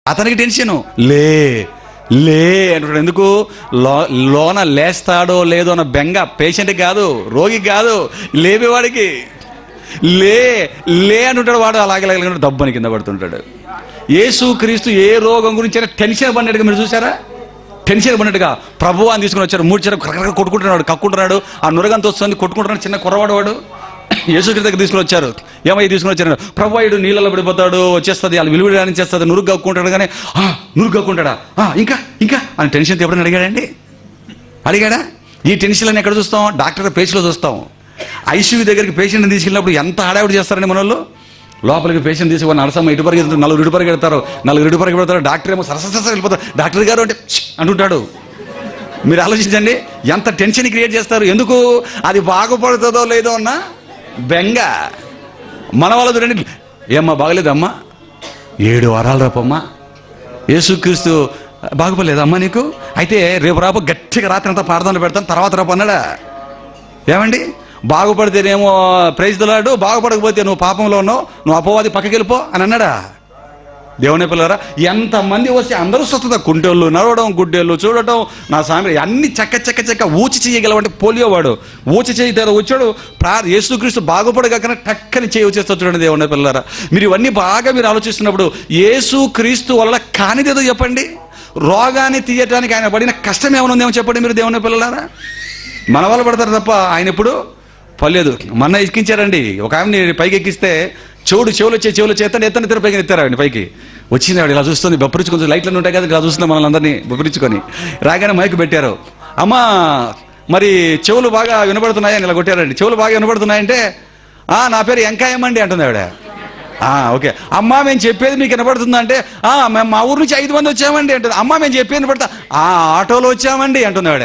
అతనికి టెన్షను లే లే అంటున్నాడు ఎందుకు లో లోన లేస్తాడో లేదో అన్న బెంగ పేషెంట్కి కాదు రోగికి కాదు లేపేవాడికి లే లే అంటుంటాడు వాడు అలాగే అలాగే దబ్బని కింద పడుతుంటాడు యేసు క్రీస్తు ఏ రోగం గురించి అయినా టెన్షన్ పడినట్టుగా మీరు చూసారా టెన్షన్ పడినట్టుగా ప్రభు అని తీసుకుని వచ్చారు మూడు చెర కొట్టుకుంటున్నాడు కక్కుంటున్నాడు ఆ నురగంత వస్తుంది కొట్టుకుంటున్నాడు చిన్న కుర్రవాడు వాడు యేసుక్రీస్తు దగ్గర తీసుకుని వచ్చారు ఏమై తీసుకుని వచ్చారు ప్రభు ఇడు నీళ్ళలో పడిపోతాడు వచ్చేస్తుంది వాళ్ళు విలువ చేస్తుంది నురుగు కక్కుంటాడు కానీ "ఆ, నురుగు కక్కుంటాడా ఆ, ఇంకా ఇంకా అని టెన్షన్ ఎప్పుడైనా అడిగాడండి అడిగాడా ఈ టెన్షన్లను ఎక్కడ చూస్తాం డాక్టర్ పేషెంట్లో చూస్తాం ఐసీయూ దగ్గరికి పేషెంట్ని తీసుకెళ్ళినప్పుడు ఎంత హడావిడి చేస్తారండి మన వాళ్ళు లోపలికి పేషెంట్ తీసుకుని నరసమ్మ ఇటు పరిగెత్తారు నలుగురు ఇటు పరిగెడతారు నలుగురు ఇటు పరిగెడతారు డాక్టర్ ఏమో సరసరస వెళ్ళిపోతారు డాక్టర్ గారు అంటే "ఛ్" అంటుంటాడు మీరు ఆలోచించండి ఎంత టెన్షన్ క్రియేట్ చేస్తారు ఎందుకు అది బాగుపడుతుందో లేదో అన్న బెంగ మన వాళ్ళ చూడండి ఏమ్మా బాగలేదమ్మా ఏడు వారాలు రాపమ్మా యేసుక్రీస్తు బాగుపడలేదమ్మా నీకు అయితే రేపు రాపు గట్టిగా రాత్రి అంతా పాడదాలు పెడతాను తర్వాత రాపు అన్నాడా ఏమండి బాగుపడితేనేమో ప్రైజ్ దలాడు బాగుపడకపోతే నువ్వు పాపంలో ఉన్నావు నువ్వు అపవాది పక్కకి వెళ్ళిపో అని అన్నాడా దేవుని పిల్లరా ఎంతమంది వస్తే అందరూ స్వస్థత కుంటోళ్ళు నడవడం గుడ్డేళ్ళు చూడటం నా సామి అన్ని చక్క చక్క చక్క ఊచి చేయగలవంటే పోలియో వాడు ఊచి చేయి తెర వచ్చాడు ప్రా యేసుక్రీస్తు బాగుపడగాకనే టక్కని చేయి వచ్చేస్తా చూడండి దేవుని పిల్లరా మీరు ఇవన్నీ బాగా మీరు ఆలోచిస్తున్నప్పుడు యేసు క్రీస్తు వల్ల కానిదేదో చెప్పండి రోగాన్ని తీయటానికి ఆయన పడిన కష్టం ఏమైనా ఉందేమో చెప్పండి మీరు దేవుని పిల్లలారా మన వాళ్ళు పడతారు తప్ప ఆయన ఎప్పుడు పర్లేదు మొన్న ఎక్కించారండి ఒక ఆమెని పైకి ఎక్కిస్తే చెవుడు చెవులు వచ్చే చెవులు చేస్తాను ఎత్తని ఇద్దరు పైకి ఎత్తారు ఆవిడ పైకి వచ్చింది ఆవిడ ఇలా చూస్తుంది బొప్పరించుకొని లైట్లు ఉంటాయి కదా ఇలా చూస్తుంది మనల్ని అందరినీ బొప్పరించుకొని రాగానే మైక్ పెట్టారు అమ్మా మరి చెవులు బాగా వినబడుతున్నాయి అని ఇలా కొట్టారండి చెవులు బాగా వినబడుతున్నాయంటే "ఆ, నా పేరు ఎంకాయమండి అంటుంది ఆవిడ "ఆ, ఓకే అమ్మా మేము చెప్పేది మీకు వినపడుతుందా అంటే "ఆ, మేము మా ఊరు నుంచి ఐదు మంది వచ్చామండి అంటుంది అమ్మా మేము చెప్పేది వినపడతా ఆ ఆటోలో వచ్చామండి అంటుంది ఆవిడ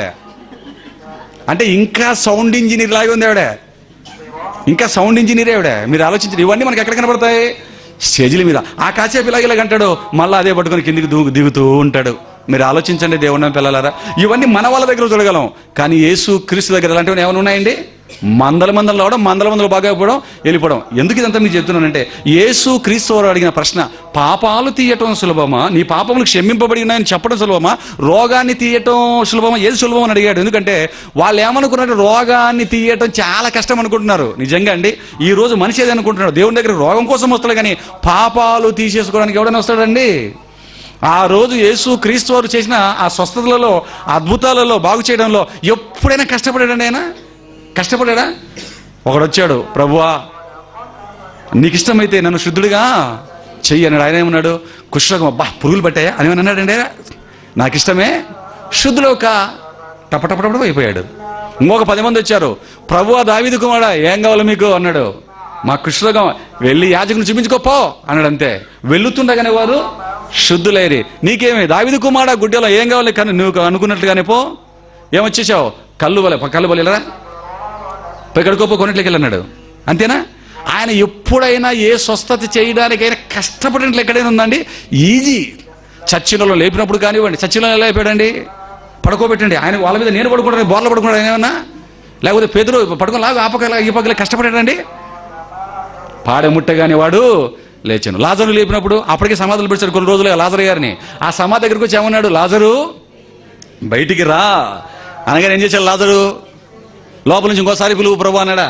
అంటే ఇంకా సౌండ్ ఇంజనీర్ లాగా ఉంది ఆవిడ ఇంకా సౌండ్ ఇంజనీర్ ఆవిడ మీరు ఆలోచించండి ఇవన్నీ మనకి ఎక్కడ కనబడతాయి స్టేజ్ల మీద ఆ కాసేపు ఇలాగ ఇలాగ అంటాడు మళ్ళీ అదే పట్టుకొని కిందికి దూ దిగుతూ ఉంటాడు మీరు ఆలోచించండి దేవుని పిల్లలారా ఇవన్నీ మన వాళ్ళ దగ్గర చూడగలం కానీ యేసు క్రీస్తు దగ్గర అలాంటివి ఏమైనా ఉన్నాయండి మందల మందలు రావడం మందల మందలు బాగా అయిపోవడం వెళ్ళిపోవడం ఎందుకు ఇదంతా మీకు చెప్తున్నానంటే యేసు క్రీస్తు వారు అడిగిన ప్రశ్న పాపాలు తీయటం సులభమా నీ పాపములు క్షమింపబడి ఉన్నాయని చెప్పడం సులభమా రోగాన్ని తీయటం సులభమా ఏది సులభం అని అడిగాడు ఎందుకంటే వాళ్ళు ఏమనుకున్నారు రోగాన్ని తీయటం చాలా కష్టం అనుకుంటున్నారు నిజంగా అండి ఈ రోజు మనిషి ఏది అనుకుంటున్నాడు దేవుని దగ్గర రోగం కోసం వస్తాడు కానీ పాపాలు తీసేసుకోవడానికి ఎవడైనా వస్తాడండి ఆ రోజు యేసు క్రీస్తు వారు చేసిన ఆ స్వస్థతలలో ఆ అద్భుతాలలో బాగు చేయడంలో ఎప్పుడైనా కష్టపడాడండి ఆయన కష్టపడాడా ఒకడు వచ్చాడు ప్రభువా నీకు ఇష్టమైతే నన్ను శుద్ధుడిగా చెయ్యి అన్నాడు ఆయన ఏమన్నాడు కుష్ఠరోగం అబ్బా పురుగులు పట్టాయా అని ఏమని అన్నాడండి ఆయన? నాకు ఇష్టమే శుద్ధుడు ఒక టపటపటపట అయిపోయాడు ఇంకొక పది మంది వచ్చారు ప్రభువా దావిదు కుమారా ఏం కావాలి మీకు అన్నాడు మా కుష్ఠరోగం వెళ్ళి యాజకుని చూపించుకోపో అన్నాడు అంతే వెళ్ళుతుండగానే వారు శుద్ధులేరి నీకేమి దావిదు కుమారా గుడ్డెలో ఏం కావాలి కానీ నువ్వు అనుకున్నట్లుగానే పో ఏమొచ్చేసావు కళ్ళు వలే కళ్ళు వలే ఇలా ఎక్కడికోపో కొనట్లకి వెళ్ళన్నాడు అంతేనా ఆయన ఎప్పుడైనా ఏ స్వస్థత చేయడానికైనా కష్టపడినట్లు ఎక్కడైనా ఉందండి ఈజీ చర్చిలలో లేపినప్పుడు కానివ్వండి చర్చిలో ఎలా లేపాడండి పడుకోబెట్టండి ఆయన వాళ్ళ మీద నేను పడుకుంటాను బోర్లు పడుకుంటాను ఏమన్నా లేకపోతే పెదరు పడుకుని లాగా ఆ పక్కల ఈ పక్కల కష్టపడాడండి పాడెముట్టగానే వాడు లేచాను లాజరు లేపినప్పుడు అప్పటికే సమాధులు పెడతాడు కొన్ని రోజులుగా లాజరు గారిని ఆ సమాధి దగ్గరకు వచ్చి ఏమన్నాడు లాజరు బయటికి రా అనగానే ఏం చేశాడు లాజరు లోపల నుంచి ఇంకోసారి పిలువు ప్రభు అన్నాడా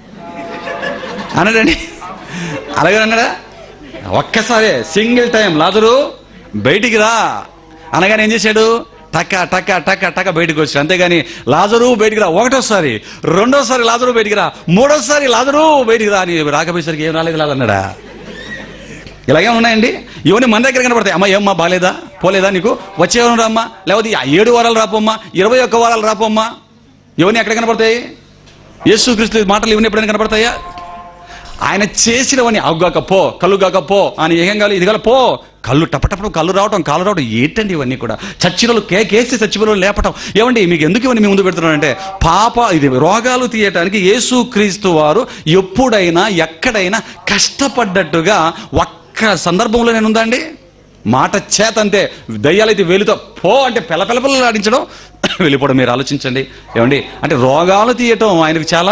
అన్నాడండి అలాగే అన్నాడా ఒక్కసారి సింగిల్ టైం లాజరు బయటికి రా అనగానే ఏం చేశాడు టక్క టక్క టక్క టక్క బయటికి వచ్చాడు అంతేగాని లాజరు బయటికి రా ఒకటోసారి రెండోసారి లాజరు బయటికి రా మూడోసారి లాజరు బయటికి రా అని రాకపోయేసరికి ఏం రాలేదు లాదన్నాడా ఇలాగే ఉన్నాయండి ఇవన్నీ మన దగ్గర కనబడతాయి అమ్మ ఏమ్మా బాలేదా పోలేదా నీకు వచ్చేవారు రామ్మా లేకపోతే ఆ ఏడు వారాలు రాపోమ్మా ఇరవై ఒక్క వారాలు రాపోమ్మా ఇవన్నీ ఎక్కడ కనబడతాయి యేసుక్రీస్తు మాటలు ఇవన్నీ ఎప్పుడైనా కనబడతాయా ఆయన చేసినవన్నీ అగ్గాక పో కళ్ళు గాక పో అని ఏం కావాలి ఇది కాదు పో కళ్ళు టపటప్పుడు కళ్ళు రావటం కాళ్ళు రావటం ఏంటండి ఇవన్నీ కూడా చచ్చిరలు కేకేసి చచ్చిపోలో లేపటం ఏమండి మీకు ఎందుకు ఇవన్నీ మీ ముందు పెడుతున్నానంటే పాప ఇది రోగాలు తీయటానికి యేసు క్రీస్తు వారు ఎప్పుడైనా ఎక్కడైనా కష్టపడ్డట్టుగా ఒక్క సందర్భంలో నేను ఉందా అండి మాట చేత అంతే దయ్యాలైతే వెలుతో పో అంటే పెల పెల పిల్లలు ఆడించడం వెళ్ళిపోవడం మీరు ఆలోచించండి ఏమండి అంటే రోగాలు తీయటం ఆయనకు చాలా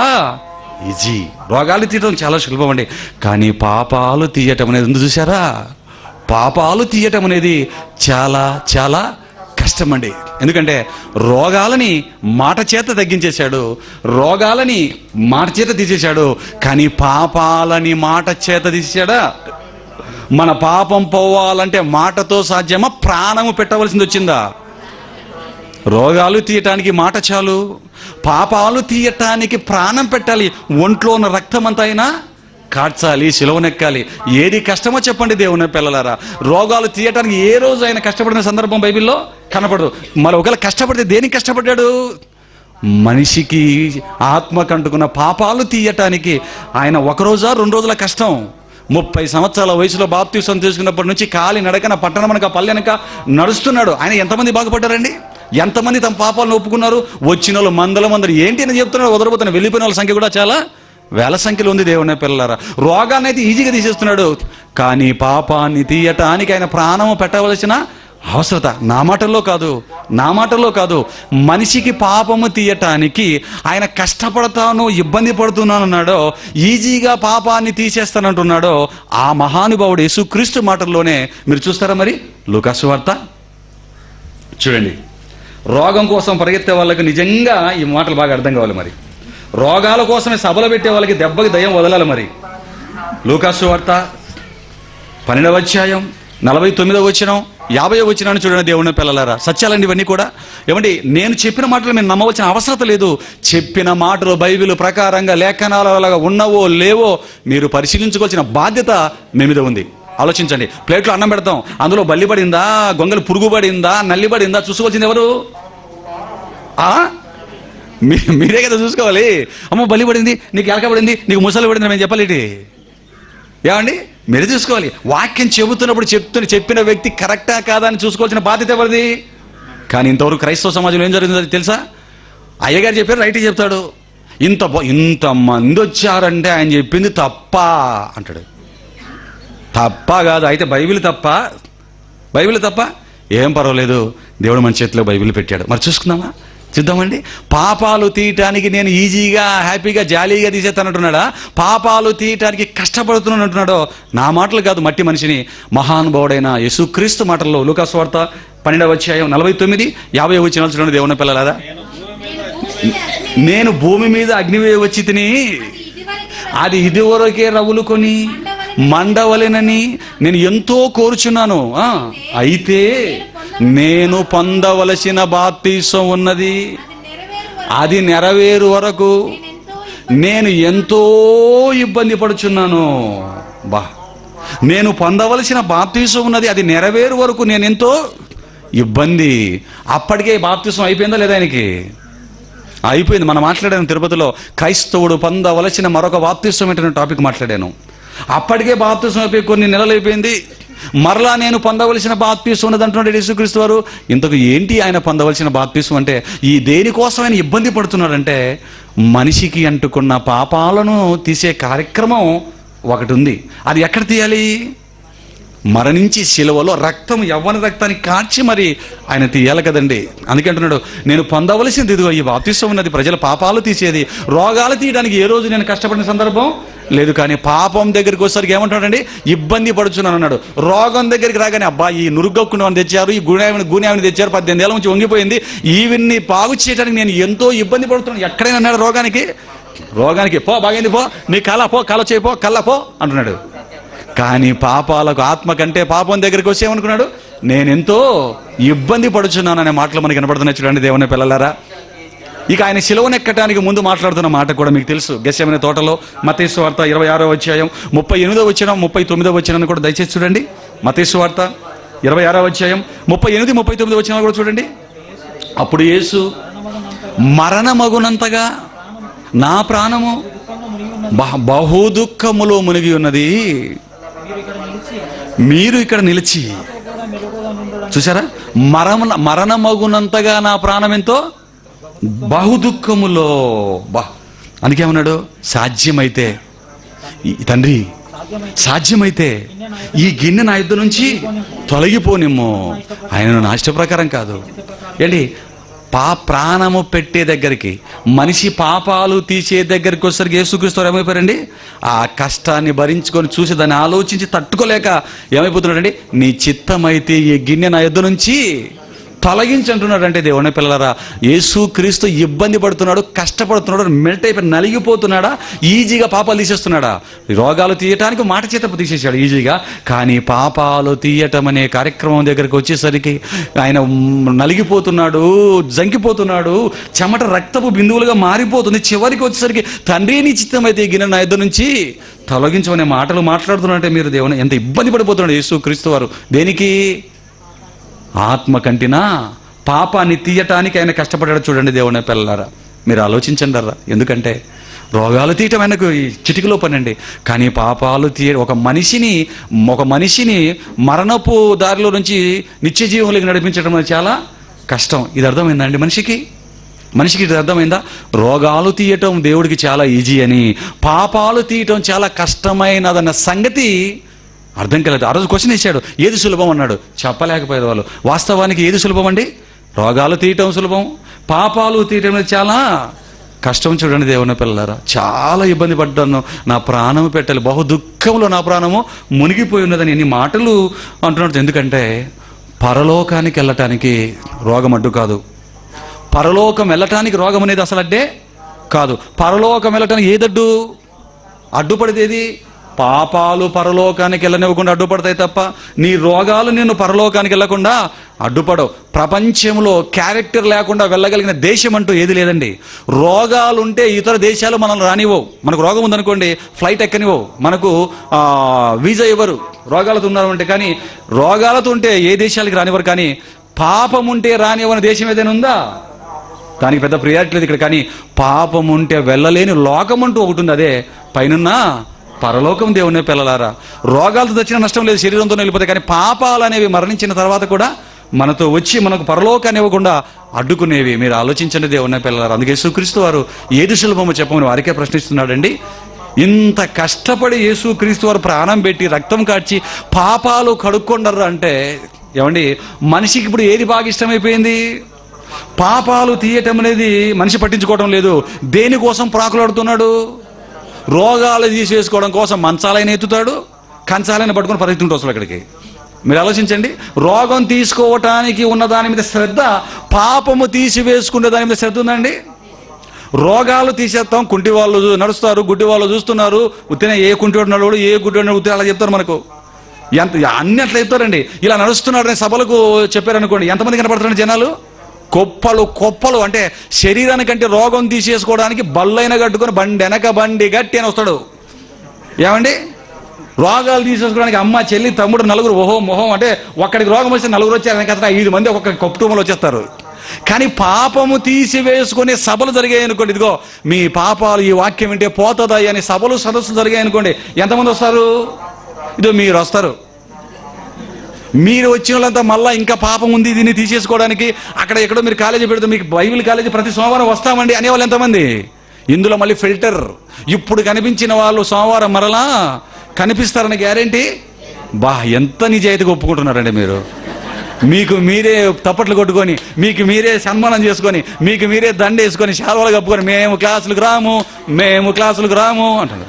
ఈజీ రోగాలు తీయటం చాలా సులభం అండి కానీ పాపాలు తీయటం అనేది ఉంది చూసారా పాపాలు తీయటం అనేది చాలా చాలా కష్టమండి ఎందుకంటే రోగాలని మాట చేత తగ్గించేశాడు రోగాలని మాట చేత తీసేశాడు కానీ పాపాలని మాట చేత తీసేశాడా మన పాపం పోవాలంటే మాటతో సాధ్యమా ప్రాణము పెట్టవలసింది వచ్చిందా రోగాలు తీయటానికి మాట చాలు పాపాలు తీయటానికి ప్రాణం పెట్టాలి ఒంట్లో ఉన్న రక్తం అంతా అయినా కార్చాలి సిలువనెక్కాలి ఏది కష్టమో చెప్పండి దేవుని పిల్లలారా రోగాలు తీయటానికి ఏ రోజు ఆయన కష్టపడిన సందర్భం బైబిల్లో కనపడదు మరి ఒకవేళ కష్టపడితే దేనికి కష్టపడ్డాడు మనిషికి ఆత్మకు అంటుకున్న పాపాలు తీయటానికి ఆయన ఒక రోజా రెండు రోజుల కష్టం ముప్పై సంవత్సరాల వయసులో బాప్తీసం తీసుకున్నప్పటి నుంచి కాలి నడకన పట్టణమనక పల్లెనక నడుస్తున్నాడు ఆయన ఎంతమంది బాగుపడ్డారండి ఎంతమంది తమ పాపాలను ఒప్పుకున్నారు వచ్చిన వాళ్ళు మందల మందరు ఏంటి అని చెప్తున్నారు వదలబోతున్న వెళ్ళిపోయిన వాళ్ళ సంఖ్య కూడా చాలా వేల సంఖ్యలో ఉంది దేవుని పిల్లలారా రోగాన్ని అయితే ఈజీగా తీసేస్తున్నాడు కానీ పాపాన్ని తీయటానికి ఆయన ప్రాణము పెట్టవలసిన అవసరత నా మాటల్లో కాదు నా మాటల్లో కాదు మనిషికి పాపము తీయటానికి ఆయన కష్టపడతాను ఇబ్బంది పడుతున్నానన్నాడో ఈజీగా పాపాన్ని తీసేస్తానంటున్నాడో ఆ మహానుభావుడు యేసుక్రీస్తు మాటల్లోనే మీరు చూస్తారా మరి లూకాసు వార్త చూడండి రోగం కోసం పరిగెత్తే వాళ్ళకి నిజంగా ఈ మాటలు బాగా అర్థం కావాలి మరి రోగాల కోసమే సభలు పెట్టే వాళ్ళకి దెబ్బకి దయ్యం వదలాలి మరి లూకాసు వార్త పన్నెండవ అధ్యాయం నలభై తొమ్మిదవ వచ్చినం యాభై వచ్చినాన్ని చూడండి దేవుని పిల్లలారా సత్యాలండి ఇవన్నీ కూడా ఏమండి నేను చెప్పిన మాటలు మీరు నమ్మవలసిన అవసరం లేదు చెప్పిన మాటలు బైబిల్ ప్రకారంగా లేఖనాలగా ఉన్నవో లేవో మీరు పరిశీలించుకోవాల్సిన బాధ్యత మీ మీద ఉంది ఆలోచించండి ప్లేట్లో అన్నం పెడతాం అందులో బల్లి పడిందా గొంగలు పురుగు పడిందా నల్లి పడిందా చూసుకోవాల్సింది ఎవరు ఆ మీ మీరే కదా చూసుకోవాలి అమ్మ బలి పడింది నీకు ఎలక పడింది నీకు ముసలి పడింది మేము చెప్పాలి ఏంటి? ఏమండి మీరు చూసుకోవాలి వాక్యం చెబుతున్నప్పుడు చెప్తున్న చెప్పిన వ్యక్తి కరెక్టా కాదా అని చూసుకోవాల్సిన బాధ్యత ఎవరిది కానీ ఇంతవరకు క్రైస్తవ సమాజంలో ఏం జరిగిందో అది తెలుసా అయ్యగారు చెప్పారు రైట్ చెప్తాడు ఇంత బ- ఇంత మంది వచ్చారంటే ఆయన చెప్పింది తప్ప అంటాడు తప్ప కాదు అయితే బైబిల్ తప్ప బైబిల్ తప్ప ఏం పర్వాలేదు దేవుడు మన చేతిలో బైబిల్ పెట్టాడు మరి చూసుకుందామా చూద్దామండి పాపాలు తీయటానికి నేను ఈజీగా హ్యాపీగా జాలీగా తీసేస్తానంటున్నాడా పాపాలు తీయటానికి కష్టపడుతున్నాను అంటున్నాడో నా మాటలు కాదు మట్టి మనిషిని మహానుభావుడైన యేసుక్రీస్తు మాటల్లో లూకాస్ వార్త పన్నెండవ అధ్యాయం నలభై తొమ్మిది యాభై వచ్చిన చూడండి దేవుని పిల్లలారా నేను భూమి మీద అగ్నివే వచ్చి తిని అది ఇదివరకే రగులుకొని మండవలెనని నేను ఎంతో కోరుచున్నాను ఆ, అయితే నేను పొందవలసిన బాప్తీసం ఉన్నది అది నెరవేరు వరకు నేను ఎంతో ఇబ్బంది పడుచున్నాను బా నేను పొందవలసిన బాప్తీసం ఉన్నది అది నెరవేరు వరకు నేను ఎంతో ఇబ్బంది అప్పటికే బాప్తీసం అయిపోయిందా లేదా ఆయనకి అయిపోయింది మనం మాట్లాడాను తిరుపతిలో క్రైస్తవుడు పొందవలసిన మరొక బాప్తిస్వం ఏంటనే టాపిక్ మాట్లాడాను అప్పటికే బాప్తిస్వం అయిపోయి కొన్ని నెలలు అయిపోయింది మరలా నేను పొందవలసిన బాప్తిస్వం ఉన్నది అంటున్నాడు యేసుక్రీస్తు వారు ఇంతకు ఏంటి ఆయన పొందవలసిన బాప్తిస్వం అంటే ఈ దేనికోసం ఆయన ఇబ్బంది పడుతున్నాడంటే మనిషికి అంటుకున్న పాపాలను తీసే కార్యక్రమం ఒకటి ఉంది అది ఎక్కడ తీయాలి మరణించి శిలువలో రక్తం యవ్వన రక్తాన్ని కార్చి మరి ఆయన తీయాలి కదండి అందుకే అంటున్నాడు నేను పొందవలసింది ఇదిగో ఈ బాప్తిస్వం ఉన్నది ప్రజల పాపాలు తీసేది రోగాలు తీయడానికి ఏ రోజు నేను కష్టపడిన సందర్భం లేదు కానీ పాపం దగ్గరికి వచ్చేసరికి ఏమంటాడండి ఇబ్బంది పడుచున్నాను అన్నాడు రోగం దగ్గరికి రాగానే అబ్బా ఈ నురుగొక్కుని తెచ్చారు ఈ గుణామిని గుణామిని తెచ్చారు పద్దెనిమిది ఏళ్ళ నుంచి వంగిపోయింది ఈవిని బాగు చేయడానికి నేను ఎంతో ఇబ్బంది పడుతున్నాను ఎక్కడైనా అన్నాడు రోగానికి రోగానికి పో బాగైంది పో నీ కళ పో కళ చేయి పో కళ్ళ పో అంటున్నాడు కానీ పాపాలకు ఆత్మ కంటే పాపం దగ్గరికి వచ్చి ఏమనుకున్నాడు నేనెంతో ఇబ్బంది పడుచున్నాను అనే మాటలు మనకి కనపడుతున్నాయి చూడండి దేవుని పిల్లలారా ఇక ఆయన శిలవనెక్కటానికి ముందు మాట్లాడుతున్న మాట కూడా మీకు తెలుసు గెస్యమైన తోటలో మతేసు వార్త ఇరవై ఆరో అధ్యాయం ముప్పై ఎనిమిదో వచ్చిన ముప్పై తొమ్మిదో వచ్చిన కూడా దయచేసి చూడండి మతేసు వార్త ఇరవై ఆరో అధ్యాయం ముప్పై ఎనిమిది ముప్పై తొమ్మిదో వచ్చిన కూడా చూడండి అప్పుడు యేసు మరణమగునంతగా నా ప్రాణము బహ- బహు దుఃఖములో మునిగి ఉన్నది మీరు ఇక్కడ నిలిచి చూసారా మరణ మరణమగునంతగా నా ప్రాణం ఎంతో బహు దుఃఖములో బా అందుకేమన్నాడు సాధ్యమైతే ఈ తండ్రి సాధ్యమైతే ఈ గిన్నె నా యుద్ధ నుంచి తొలగిపోనిమ్ము ఆయన నా ఇష్ట ప్రకారం కాదు ఏంటి పా ప్రాణము పెట్టే దగ్గరికి మనిషి పాపాలు తీసే దగ్గరికి వచ్చేసరికి యేసుక్రీస్తు ఏమైపోయారండి ఆ కష్టాన్ని భరించుకొని చూసి దాన్ని ఆలోచించి తట్టుకోలేక ఏమైపోతున్నాడండి నీ చిత్తమైతే ఈ గిన్నె నా యొద్ద నుంచి తొలగించి అంటున్నాడు అంటే దేవుని పిల్లలరా యేసు క్రీస్తు ఇబ్బంది పడుతున్నాడు కష్టపడుతున్నాడు మెల్ట్ అయిపోయి నలిగిపోతున్నాడా ఈజీగా పాపాలు తీసేస్తున్నాడా రోగాలు తీయటానికి మాట చేత తీసేశాడు ఈజీగా కానీ పాపాలు తీయటం అనే కార్యక్రమం దగ్గరికి వచ్చేసరికి ఆయన మ్, నలిగిపోతున్నాడు జంకిపోతున్నాడు చెమట రక్తపు బిందువులుగా మారిపోతుంది చివరికి వచ్చేసరికి తండ్రి నిశ్చితమైతే ఈ గిన్నె నా ఇద్దరు నుంచి తొలగించమనే మాటలు మాట్లాడుతున్నారంటే మీరు దేవుని ఎంత ఇబ్బంది పడిపోతున్నాడు యేసు క్రీస్తు వారు దేనికి ఆత్మ కంటినా పాపాన్ని తీయటానికి ఆయన కష్టపడ్డాడు చూడండి దేవుని పిల్లలారా మీరు ఆలోచించండి అర్రా ఎందుకంటే రోగాలు తీయటం ఆయనకు ఈ చిటికలో పనండి కానీ పాపాలు తీయ ఒక మనిషిని ఒక మనిషిని మరణపు దారిలో నుంచి నిత్య జీవంలోకి నడిపించడం అనేది చాలా కష్టం ఇది అర్థమైందండి మనిషికి మనిషికి ఇది అర్థమైందా రోగాలు తీయటం దేవుడికి చాలా ఈజీ అని పాపాలు తీయటం చాలా కష్టమైనదన్న సంగతి అర్థం కాలేదు ఆ రోజు క్వశ్చన్ ఇచ్చాడు ఏది సులభం అన్నాడు చెప్పలేకపోయేది వాళ్ళు వాస్తవానికి ఏది సులభం అండి రోగాలు తీయటం సులభం పాపాలు తీయటం అనేది చాలా కష్టం చూడండి దేవుని పిల్లలారా చాలా ఇబ్బంది పడ్డాను నా ప్రాణము పెట్టాలి బహు దుఃఖంలో నా ప్రాణము మునిగిపోయి ఉన్నదని ఎన్ని మాటలు అంటున్నాడు ఎందుకంటే పరలోకానికి వెళ్ళటానికి రోగం అడ్డు కాదు పరలోకం వెళ్ళటానికి రోగం అనేది అసలు అడ్డే కాదు పరలోకం వెళ్ళటానికి ఏదడ్డు అడ్డుపడితేది పాపాలు పరలోకానికి వెళ్ళనివ్వకుండా అడ్డుపడతాయి తప్ప నీ రోగాలు నిన్ను పరలోకానికి వెళ్ళకుండా అడ్డుపడవు ప్రపంచంలో క్యారెక్టర్ లేకుండా వెళ్ళగలిగిన దేశం అంటూ ఏది లేదండి రోగాలు ఉంటే ఇతర దేశాలు మనల్ని రానివ్వవు మనకు రోగం ఉందనుకోండి ఫ్లైట్ ఎక్కనివ్వవు మనకు ఆ, వీసా ఇవ్వరు రోగాలతో ఉన్నారు అంటే కానీ రోగాలతో ఉంటే ఏ దేశాలకి రానివ్వరు కానీ పాపం ఉంటే రానివ్వని దేశం ఏదైనా ఉందా దానికి పెద్ద ప్రియారిటీ లేదు ఇక్కడ కానీ పాపం ఉంటే వెళ్ళలేని లోకం అంటూ ఒకటి ఉంది అదే పైనున్న పరలోకం దేవుని పిల్లలారా రోగాలతో తెచ్చిన నష్టం లేదు శరీరంతో వెళ్ళిపోతాయి కానీ పాపాలు అనేవి మరణించిన తర్వాత కూడా మనతో వచ్చి మనకు పరలోకాన్ని ఇవ్వకుండా అడ్డుకునేవి మీరు ఆలోచించండి దేవుని పిల్లలారా అందుకే యేసుక్రీస్తు వారు ఏది సులభమో చెప్పమని వారికే ప్రశ్నిస్తున్నాడండి ఇంత కష్టపడి యేసు క్రీస్తు వారు ప్రాణం పెట్టి రక్తం కాచి పాపాలు కడుక్కొండరు అంటే ఏమండి మనిషికి ఇప్పుడు ఏది బాగా ఇష్టమైపోయింది పాపాలు తీయటం అనేది మనిషి పట్టించుకోవడం లేదు దేనికోసం ప్రాకులాడుతున్నాడు రోగాలు తీసేసుకోవడం కోసం మంచాలైన ఎత్తుతాడు కంచాలైన పట్టుకొని పరిగెత్తుంటాడు అసలు అక్కడికి మీరు ఆలోచించండి రోగం తీసుకోవటానికి ఉన్న దాని మీద శ్రద్ధ పాపము తీసివేసుకునే దాని మీద శ్రద్ధ ఉందండి రోగాలు తీసేస్తాం కుంటి వాళ్ళు చూ- నడుస్తారు గుడ్డి వాళ్ళు చూస్తున్నారు ఉత్తిన ఏ కుంటివాడు నడువుడు ఏ గుడ్డివాడు నడువుతే అలా చెప్తారు మనకు ఎంత అన్ని అట్లా చెప్తారండి ఇలా నడుస్తున్నారని సభలకు చెప్పారనుకోండి ఎంతమంది కనపడుతున్నారు జనాలు కొప్పలు కొప్పలు అంటే శరీరానికంటే రోగం తీసేసుకోవడానికి బల్లైన కట్టుకొని బండి వెనక బండి గట్టి అని వస్తాడు ఏమండి రోగాలు తీసేసుకోవడానికి అమ్మ చెల్లి తమ్ముడు నలుగురు ఓహో మొహం అంటే ఒక్కడికి రోగం వస్తే నలుగురు వచ్చారు వెనక అతను ఐదు మంది ఒక్కొక్క కుటుంబంలో వచ్చేస్తారు కానీ పాపము తీసివేసుకునే సభలు జరిగాయి అనుకోండి ఇదిగో మీ పాపాలు ఈ వాక్యం వింటే పోతుందా అని సభలు సదస్సులు జరిగాయి అనుకోండి ఎంతమంది వస్తారు ఇదో మీరు వస్తారు మీరు వచ్చిన వాళ్ళంతా మళ్ళా ఇంకా పాపం ఉంది దీన్ని తీసేసుకోవడానికి అక్కడ ఎక్కడో మీరు కాలేజీ పెడితే మీకు బైబిల్ కాలేజీ ప్రతి సోమవారం వస్తామండి అనేవాళ్ళు ఎంతమంది ఇందులో మళ్ళీ ఫిల్టర్ ఇప్పుడు కనిపించిన వాళ్ళు సోమవారం మరలా కనిపిస్తారని గ్యారంటీ బా ఎంత నిజాయితీగా ఒప్పుకుంటున్నారండి మీరు మీకు మీరే తప్పట్లు కొట్టుకొని మీకు మీరే సన్మానం చేసుకొని మీకు మీరే దండ వేసుకొని శాలువాలు కప్పుకొని మేము క్లాసులకు రాము మేము క్లాసులకు రాము అంటున్నారు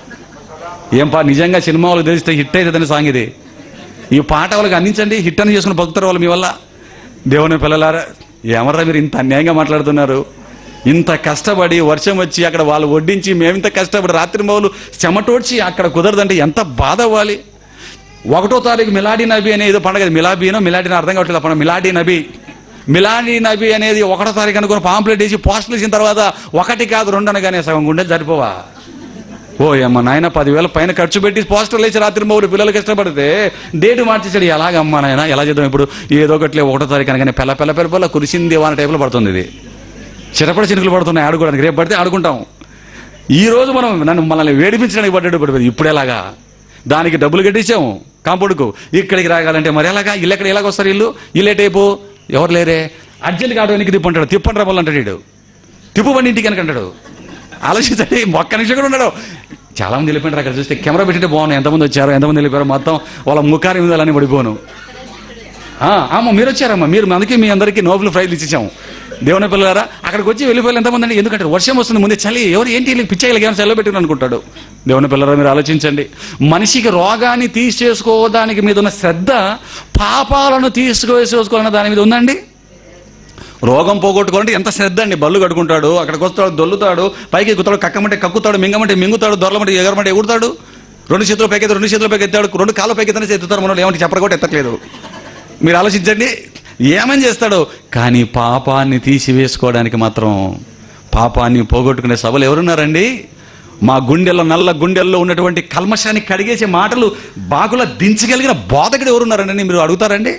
ఏం పా నిజంగా సినిమా వాళ్ళకి తెలిస్తే హిట్ అవుతుందని సాంగ్ ఇది ఈ పాట వాళ్ళకి అందించండి హిట్ అని చేసుకుని బతుకుతారు వాళ్ళు మీ వల్ల దేవుని పిల్లలారా ఏమర్రా మీరు ఇంత అన్యాయంగా మాట్లాడుతున్నారు ఇంత కష్టపడి వర్షం వచ్చి అక్కడ వాళ్ళు వడ్డించి మేమింత కష్టపడి రాత్రి మౌలు చెమటోడ్చి అక్కడ కుదరదంటే ఎంత బాధ అవ్వాలి ఒకటో తారీఖు మిలాడి నబీ అనే ఏదో పండగ మిలాబీనో మిలాడినో అర్థం కావట్లేదు ఆ పండుగ మిలాడి నబీ మిలాడి నబీ అనేది ఒకటో తారీఖు అనుకుని పాంప్లెట్ వేసి పోస్టులు వేసిన తర్వాత ఒకటి కాదు రెండు అనగానే సగం గుండె సరిపోవా ఓ అమ్మ నాయన పదివేల పైన ఖర్చు పెట్టి పోస్టర్లు వేసి రాత్రి మూడు పిల్లలు కష్టపడితే డేట్ మార్చేసాడు ఎలాగమ్మా నాయన ఎలా చేద్దాం ఇప్పుడు ఏదో ఒకట్లే ఒకటో తారీఖు అనగానే పెల్ల పెల్ల పెల్ల పెల్ల కురిసింది వాన టైపులో పడుతుంది ఇది చిరపడ చినుకులు పడుతున్నాయి ఆడుకోవడానికి రేపు పడితే ఆడుకుంటాం ఈ రోజు మనం నన్ను మనల్ని వేడిపించడానికి పడ్డాడు పడిపోయింది ఇప్పుడు ఎలాగా దానికి డబ్బులు కట్టించాము కాంపౌండ్కు ఇక్కడికి రాగాలంటే మరి ఎలాగా ఇల్లు ఎక్కడ ఎలాగ వస్తారు ఇల్లు ఇల్లే టైపు ఎవరు లేరే అర్జెంట్గా ఆటో వెనక్కి తిప్పంటాడు తిప్పండి రమ్మలు అంటాడు వీడు తిప్పు బండి ఇంటికి వెనక అంటాడు ఆలోచించండి ఒక్క నిమిషం కూడా ఉన్నాడు చాలా మంది వెళ్ళిపోయినారు అక్కడ చూస్తే కెమెరా పెట్టితే బాగున్నాయి ఎంతమంది వచ్చారు ఎంతమంది వెళ్ళిపోయారు మొత్తం వాళ్ళ ముఖారి మీద అలానే పడిపోను ఆ, అమ్మ మీరు వచ్చారమ్మా మీరు అందుకే మీ అందరికీ నోబెల్ ప్రైజ్ ఇచ్చేసాము దేవుని పిల్లలారా అక్కడికి వచ్చి వెళ్ళిపోయి ఎంతమంది అండి ఎందుకంటే వర్షం వస్తుంది ముందే చలి ఎవరు ఏంటి వీళ్ళకి పిచ్చాయిలకి ఏమైనా సెలవు పెట్టిన అనుకుంటాడు దేవుని పిల్లరా మీరు ఆలోచించండి మనిషికి రోగాన్ని తీసేసుకోవడానికి మీద ఉన్న శ్రద్ధ పాపాలను తీసుకువేసుకోవాలన్న దాని మీద ఉందండి రోగం పోగొట్టుకోవాలంటే ఎంత శ్రద్ధ అండి బళ్ళు కట్టుకుంటాడు అక్కడికి వస్తాడు దొల్లుతాడు పైకి ఎక్కుతాడు కక్కమంటే కక్కుతాడు మింగమంటే మింగుతాడు దొరలమంటే ఎగరమంటే ఎగురుతాడు రెండు చేతులు పైకి ఎత్తాడు, రెండు చేతులు పైకి ఎత్తాడు రెండు కాళ్ళ పైకి ఎత్తనే ఎత్తుతారు మనం ఏమంటే చెప్పడం కూడా ఎత్తట్లేదు మీరు ఆలోచించండి ఏమని చేస్తాడు కానీ పాపాన్ని తీసివేసుకోవడానికి మాత్రం పాపాన్ని పోగొట్టుకునే సభలు ఎవరున్నారండి మా గుండెల్లో నల్ల గుండెల్లో ఉన్నటువంటి కల్మషాన్ని కడిగేసే మాటలు బాగులా దించగలిగిన బోధకుడు ఎవరున్నారండి మీరు అడుగుతారండి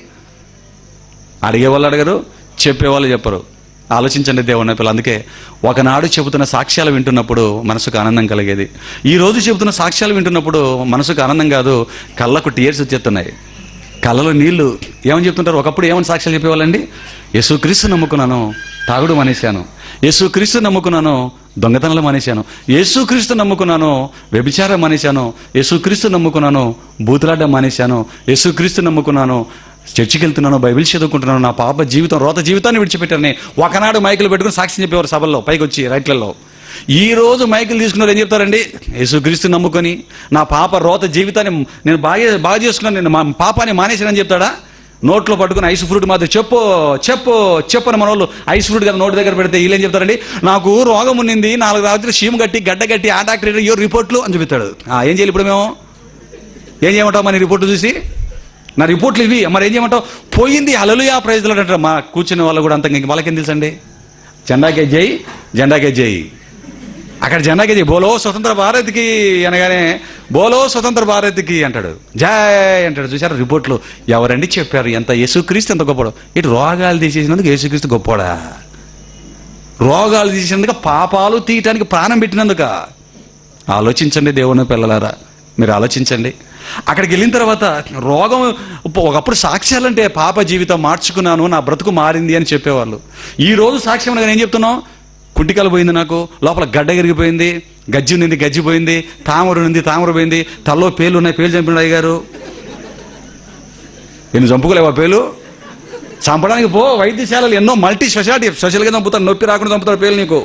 అడిగే వాళ్ళు అడగరు చెప్పేవాళ్ళు చెప్పరు ఆలోచించండి దేవుని పిల్లలు అందుకే ఒకనాడు చెబుతున్న సాక్ష్యాలు వింటున్నప్పుడు మనసుకు ఆనందం కలిగేది ఈ రోజు చెబుతున్న సాక్ష్యాలు వింటున్నప్పుడు మనసుకు ఆనందం కాదు కళ్ళకు టీయర్స్ వచ్చేస్తున్నాయి కళ్ళలో నీళ్లు ఏమని చెప్తుంటారు ఒకప్పుడు ఏమని సాక్ష్యాలు చెప్పేవాళ్ళండి యేసుక్రీస్తు నమ్ముకున్నాను తాగుడు మానేశాను యేసుక్రీస్తు నమ్ముకున్నాను దొంగతనాలు మానేశాను యేసుక్రీస్తు నమ్ముకున్నాను వ్యభిచారం మానేశాను యేసుక్రీస్తు నమ్ముకున్నాను బూతులాడ్డం మానేశాను యేసుక్రీస్తు నమ్ముకున్నాను చర్చికి వెళ్తున్నాను బైబిల్ చదువుకుంటున్నాను నా పాప జీవితం రోత జీవితాన్ని విడిచిపెట్టారని ఒకనాడు మైకులు పెట్టుకుని సాక్ష్యం చెప్పేవారు సభల్లో పైకి వచ్చి రైట్లలో ఈ రోజు మైకులు తీసుకున్నారు ఏం చెప్తారండి యేసుక్రీస్తు నమ్ముకొని నా పాప రోత జీవితాన్ని నేను బాగా బాగా చేసుకున్నాను నేను మా పాపాన్ని మానేశానని చెప్తాడా నోట్లో పట్టుకుని ఐస్ ఫ్రూట్ మాత్రం చెప్పు చెప్పు చెప్పు అని మన వాళ్ళు ఐస్ ఫ్రూట్ కదా నోటి దగ్గర పెడితే వీళ్ళు ఏం చెప్తారండి నాకు రోగం ఉన్నింది నాలుగు రాత్రి చీమ కట్టి గడ్డ కట్టి ఆ డాక్టర్ ఏ రిపోర్ట్లు అని చెప్తాడు ఆ, ఏం చేయాలి ఇప్పుడు మేము ఏం చేయమంటావు మన రిపోర్ట్ చూసి నా రిపోర్ట్లు ఇవి మరి ఏం చేయమంటావు పోయింది అలలుయా ప్రైజ్లు అంటారు మా కూర్చునే వాళ్ళు కూడా అంత ఇంక వాళ్ళకేం తెలుసండి జెండాకే జై జెండాకే జై అక్కడ జెండాకే జై బోలో స్వతంత్ర భారత్కి అనగానే బోలో స్వతంత్ర భారత్కి అంటాడు జై అంటాడు చూసారు రిపోర్ట్లు ఎవరండి చెప్పారు ఎంత యేసుక్రీస్తు ఎంత గొప్పడు ఇటు రోగాలు తీసేసినందుకు యేసుక్రీస్తు గొప్పోడా రోగాలు తీసేందుకు పాపాలు తీయటానికి ప్రాణం పెట్టినందుక ఆలోచించండి దేవుని పిల్లలారా మీరు ఆలోచించండి అక్కడికి వెళ్ళిన తర్వాత రోగం ఒకప్పుడు సాక్ష్యాలంటే పాప జీవితం మార్చుకున్నాను నా బ్రతుకు మారింది అని చెప్పేవాళ్ళు ఈ రోజు సాక్ష్యం అనగానే ఏం చెప్తున్నావు కుంటికాలు పోయింది నాకు లోపల గడ్డ ఎరిగిపోయింది గజ్జి ఉన్నింది గజ్జి పోయింది తామర ఉంది తామర పోయింది తల్లో పేర్లు ఉన్నాయి పేర్లు చంపినాడు అయ్యగారు ఎన్ని చంపుకోలేవా పేర్లు చంపడానికి పో వైద్యశాలలు ఎన్నో మల్టీ స్పెషాలిటీ స్పెషల్గా చంపుతారు నొప్పి రాకుండా చంపుతారు పేర్లు నీకు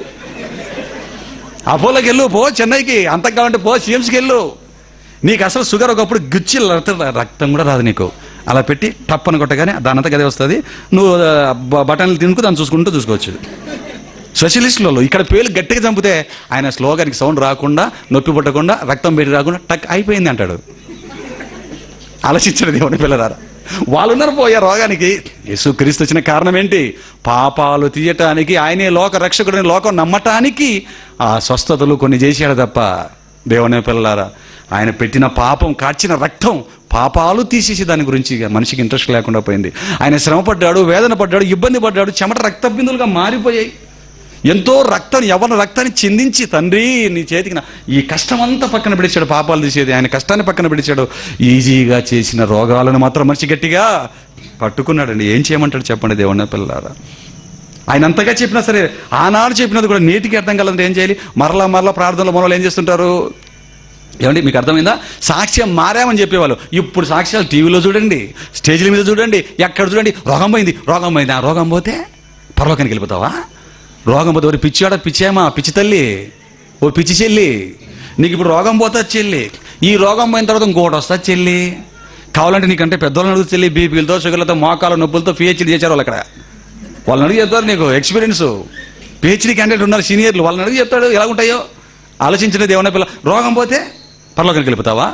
అపోలోకి వెళ్ళు పో చెన్నైకి అంతకు కావాలంటే పో సిఎంస్కి వెళ్ళు నీకు అసలు షుగర్ ఒకప్పుడు గుచ్చి రక్తం రక్తం కూడా రాదు నీకు అలా పెట్టి టప్పని కొట్టగానే దాని అంతా గదే వస్తుంది నువ్వు ఆ, బ- బటన్లు తినుకు దాన్ని చూసుకుంటూ చూసుకోవచ్చు స్పెషలిస్టులలో ఇక్కడ పేర్లు గట్టిగా చంపితే ఆయన స్లోగానికి సౌండ్ రాకుండా నొప్పి పుట్టకుండా రక్తం పెట్టి రాకుండా టక్ అయిపోయింది అంటాడు ఆలోచించండి దేవుని పిల్లలారా వాళ్ళు ఉన్నారు పోయే రోగానికి యేసుక్రీస్తు వచ్చిన కారణం ఏంటి పాపాలు తీయటానికి ఆయనే లోక రక్షకుడిని లోకం నమ్మటానికి ఆ స్వస్థతలు కొన్ని చేశాడు తప్ప దేవుని పిల్లలారా ఆయన పెట్టిన పాపం కాచిన రక్తం పాపాలు తీసేసి దాని గురించి ఇక మనిషికి ఇంట్రెస్ట్ లేకుండా పోయింది ఆయన శ్రమ పడ్డాడు వేదన పడ్డాడు ఇబ్బంది పడ్డాడు చెమట రక్త బిందులుగా మారిపోయాయి ఎంతో రక్తాన్ని ఎవరి రక్తాన్ని చిందించి తండ్రి నీ చేతికి నా- ఈ కష్టం అంతా పక్కన పెడిచాడు పాపాలు తీసేది ఆయన కష్టాన్ని పక్కన పెడిచాడు ఈజీగా చేసిన రోగాలను మాత్రం మనిషి గట్టిగా పట్టుకున్నాడండి ఏం చేయమంటాడు చెప్పండి దేవుని పిల్లారా ఆయన అంతగా చెప్పినా సరే ఆనాడు చెప్పినది కూడా నేటికి అర్థం కలంటే ఏం చేయాలి మరలా మరలా ప్రార్థనలో మనలో ఏం చేస్తుంటారు ఏమండి మీకు అర్థమైందా సాక్ష్యం మారామని చెప్పేవాళ్ళు ఇప్పుడు సాక్ష్యాలు టీవీలో చూడండి స్టేజ్ల మీద చూడండి ఎక్కడ చూడండి రోగం పోయింది రోగం పోయింది ఆ రోగం పోతే పరలోకానికి వెళ్ళిపోతావా రోగం పోతే ఓరి పిచ్చాడ పిచ్చేమా పిచ్చి తల్లి ఓ పిచ్చి చెల్లి నీకు ఇప్పుడు రోగం పోతా చెల్లి ఈ రోగం పోయిన తర్వాత ఇంకోటి వస్తా చెల్లి కావాలంటే నీకంటే పెద్దవాళ్ళని అడుగు చెల్లి బీపీలతో షుగర్లతో మోకాల నొప్పులతో పిహెచ్డీ చేశారు వాళ్ళు అక్కడ వాళ్ళని అడిగి చెప్తారు నీకు ఎక్స్పీరియన్స్ పిహెచ్డీ క్యాండిడేట్ ఉన్నారు సీనియర్లు వాళ్ళని అడిగి చెప్తాడు ఎలా ఉంటాయో ఆలోచించిన దేవుని పిల్ల రోగం పోతే పరలోకానికి వెళ్ళిపోతావా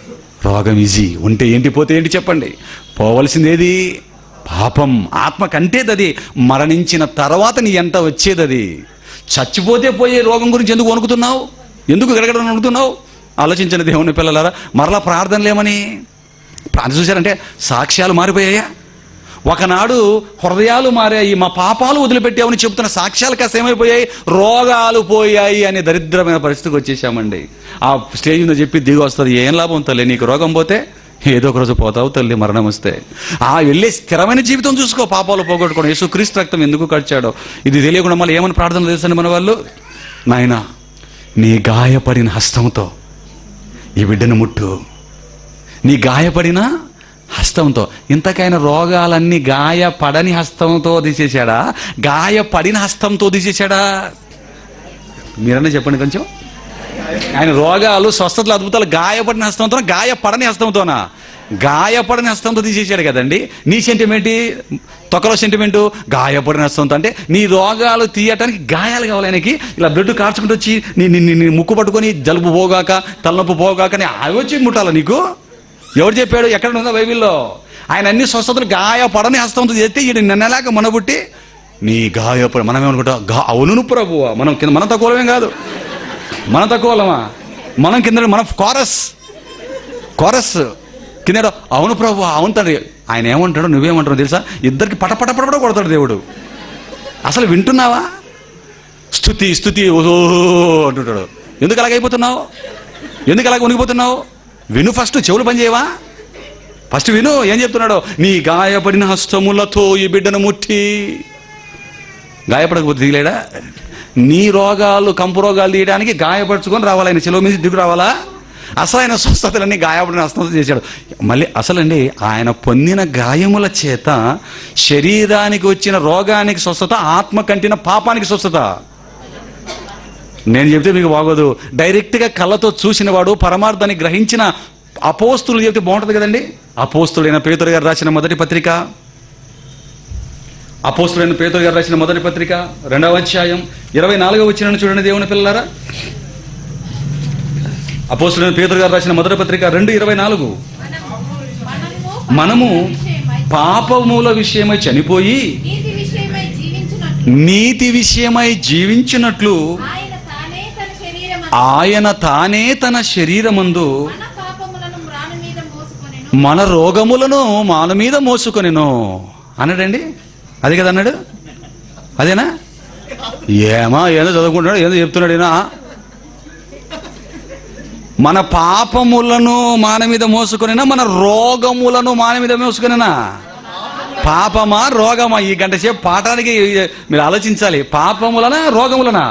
రోగం ఈజీ ఉంటే ఏంటి పోతే ఏంటి చెప్పండి పోవలసింది ఏది పాపం ఆత్మ కంటేది అది మరణించిన తర్వాత నీ ఎంత వచ్చేది అది చచ్చిపోతే పోయే రోగం గురించి ఎందుకు వణుకుతున్నావు ఎందుకు గడగడ వణుకుతున్నావు ఆలోచించిన దేవుని పిల్లలారా మరలా ప్రార్థనలేమని ప్రార్థన చూశారంటే సాక్ష్యాలు మారిపోయాయా ఒకనాడు హృదయాలు మారాయి మా పాపాలు వదిలిపెట్టామని చెబుతున్న సాక్ష్యాలు కాస్త ఏమైపోయాయి రోగాలు పోయాయి అనే దరిద్రమైన పరిస్థితికి వచ్చేసామండి ఆ స్టేజ్ మీద చెప్పి దిగి వస్తుంది ఏం లాభం తల్లి నీకు రోగం పోతే ఏదో ఒక రోజు పోతావు తల్లి మరణం వస్తే ఆ వెళ్ళే స్థిరమైన జీవితం చూసుకో పాపాలు పోగొట్టుకోవడం యేసు క్రీస్తు రక్తం ఎందుకు కడిచాడో ఇది తెలియకుండా మళ్ళీ ఏమని ప్రార్థన చేస్తాను మన వాళ్ళు నాయనా నీ గాయపడిన హస్తంతో ఈ బిడ్డను ముట్టు నీ గాయపడిన హస్తంతో ఇంతకైన రోగాలన్నీ గాయపడని హస్తంతో తీసేశాడా గాయపడిన హస్తంతో తీసేశాడా మీరన్నా చెప్పండి కొంచెం ఆయన రోగాలు స్వస్థతలు అద్భుతాలు గాయపడిన హస్తంతో గాయపడని హస్తంతోనా గాయపడని హస్తంతో తీసేశాడు కదండి నీ సెంటిమెంట్ తొక్కలో సెంటిమెంట్ గాయపడిన హస్తంతో అంటే నీ రోగాలు తీయటానికి గాయాలు కావాలి ఆయనకి ఇలా బ్లడ్ కార్చుకుంటూ వచ్చి నీ నీ- నీ నీ ముక్కు పట్టుకొని జలుబు పోగాక తలనొప్పి పోగాక అని అవి వచ్చి ముట్టాలా నీకు ఎవరు చెప్పాడు ఎక్కడ ఉందా బైబిల్లో ఆయన అన్ని స్వస్థతలు గాయపడని హస్తంతో చేస్తే ఈయన నిన్నలాగా మనబుట్టి నీ గాయపడి మనం ఏమనుకుంటాం గా అవును ప్రభువా మనం కింద మన తక్కువలమేం కాదు మన తక్కువలమా మనం కింద మన కోరస్ కోరస్ కింద అవును ప్రభు అవును తండ్రి ఆయన ఏమంటాడు నువ్వేమంటావు తెలుసా ఇద్దరికి పట పట పట పట కొడతాడు దేవుడు అసలు వింటున్నావా స్థుతి స్థుతి ఓహో అంటుంటాడు ఎందుకు అలాగైపోతున్నావు ఎందుకు అలాగ ఉనిగిపోతున్నావు విను ఫస్ట్ చెవులు పని చేయవా ఫస్ట్ విను ఏం చెప్తున్నాడు నీ గాయపడిన హస్తములతో ఈ బిడ్డను ముట్టి గాయపడకపోతే దిగలేడా నీ రోగాలు కంపు రోగాలు తీయడానికి గాయపరుచుకొని రావాలి ఆయన చెలువ మీద దిగు రావాలా అసలు ఆయన స్వస్థతలన్నీ గాయపడిన హస్తం చేశాడు మళ్ళీ అసలండి ఆయన పొందిన గాయముల చేత శరీరానికి వచ్చిన రోగానికి స్వస్థత ఆత్మ కంటిన పాపానికి స్వస్థత నేను చెప్తే మీకు బాగోదు డైరెక్ట్గా కళ్ళతో చూసిన వాడు పరమార్థాన్ని గ్రహించిన అపోస్తులు చెప్తే బాగుంటుంది కదండి అపోస్తుడైన పేతురు గారు రాసిన మొదటి పత్రిక అపోస్తుడైన పేతురు గారు రాసిన మొదటి పత్రిక రెండవ అధ్యాయం ఇరవై నాలుగవ వచ్చిన చూడండి దేవుని పిల్లలారా అపోస్తుడైన పేతురు గారు రాసిన మొదటి పత్రిక రెండు ఇరవై నాలుగు మనము పాపముల విషయమై చనిపోయి నీతి విషయమై జీవించున్నట్లు నీతి విషయమై జీవించినట్లు ఆయన తానే తన శరీరం ఆయన తానే తన శరీరమందు మన పాపములను మ్రాను మీద మోసుకొనెను మన రోగములను మాన మీద మోసుకొనిను అన్నాడండి అది కదా అన్నాడు అదేనా ఏమా ఏదో చదువుకుంటున్నాడు ఏదో చెప్తున్నాడు ఈయన మన పాపములను మాన మీద మోసుకొనినా మన రోగములను మాన మీద మోసుకొనినా పాపమా రోగమా ఈ గంట సేపు పాఠానికి మీరు ఆలోచించాలి పాపములనా రోగములనా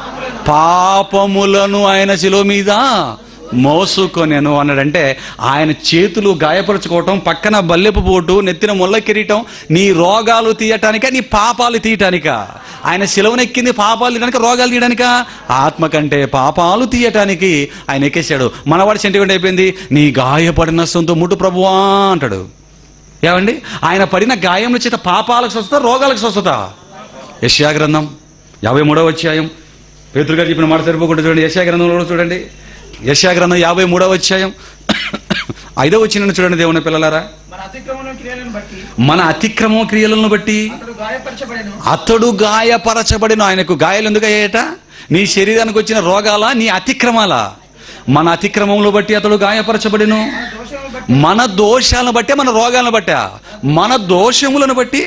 పాపములను ఆయన శిలో మీద మోసుకొనెను అన్నాడంటే ఆయన చేతులు గాయపరుచుకోవటం పక్కన బల్లెపు పోటు నెత్తిన ముళ్ళ కిరీటం నీ రోగాలు తీయటానిక నీ పాపాలు తీయటానిక ఆయన శిలవనెక్కింది పాపాలు తీయడానికి రోగాలు తీయడానిక ఆత్మ కంటే పాపాలు తీయటానికి ఆయన ఎక్కేశాడు మనవాడి సెంటిమెంట్ అయిపోయింది నీ గాయపడిన సొంత ముట్టు ప్రభువా అంటాడు ఏమండి ఆయన పడిన గాయముల చేత పాపాలకు స్వస్థత రోగాలకు స్వస్థత యశ్యా గ్రంథం యాభై మూడవ అధ్యాయం పేతురు గారు చెప్పిన మాట సరిపోకుండా చూడండి యశ్యా గ్రంథంలో కూడా చూడండి యశ్యా గ్రంథం యాభై మూడవ అధ్యాయం ఐదవ వచ్చిన చూడండి దేవుని పిల్లలారా మన అతిక్రమణ క్రియలను బట్టి మన అతిక్రమ క్రియలను బట్టి అతడు గాయపరచబడెను అతడు గాయపరచబడిన ఆయనకు గాయాలు ఎందుకు అయ్యాయట నీ శరీరానికి వచ్చిన రోగాల నీ అతిక్రమాల మన అతిక్రమములు బట్టి అతడు గాయపరచబడిను దోషములు బట్టి మన దోషాలను బట్టే మన రోగాలను బట్టా మన దోషములను బట్టి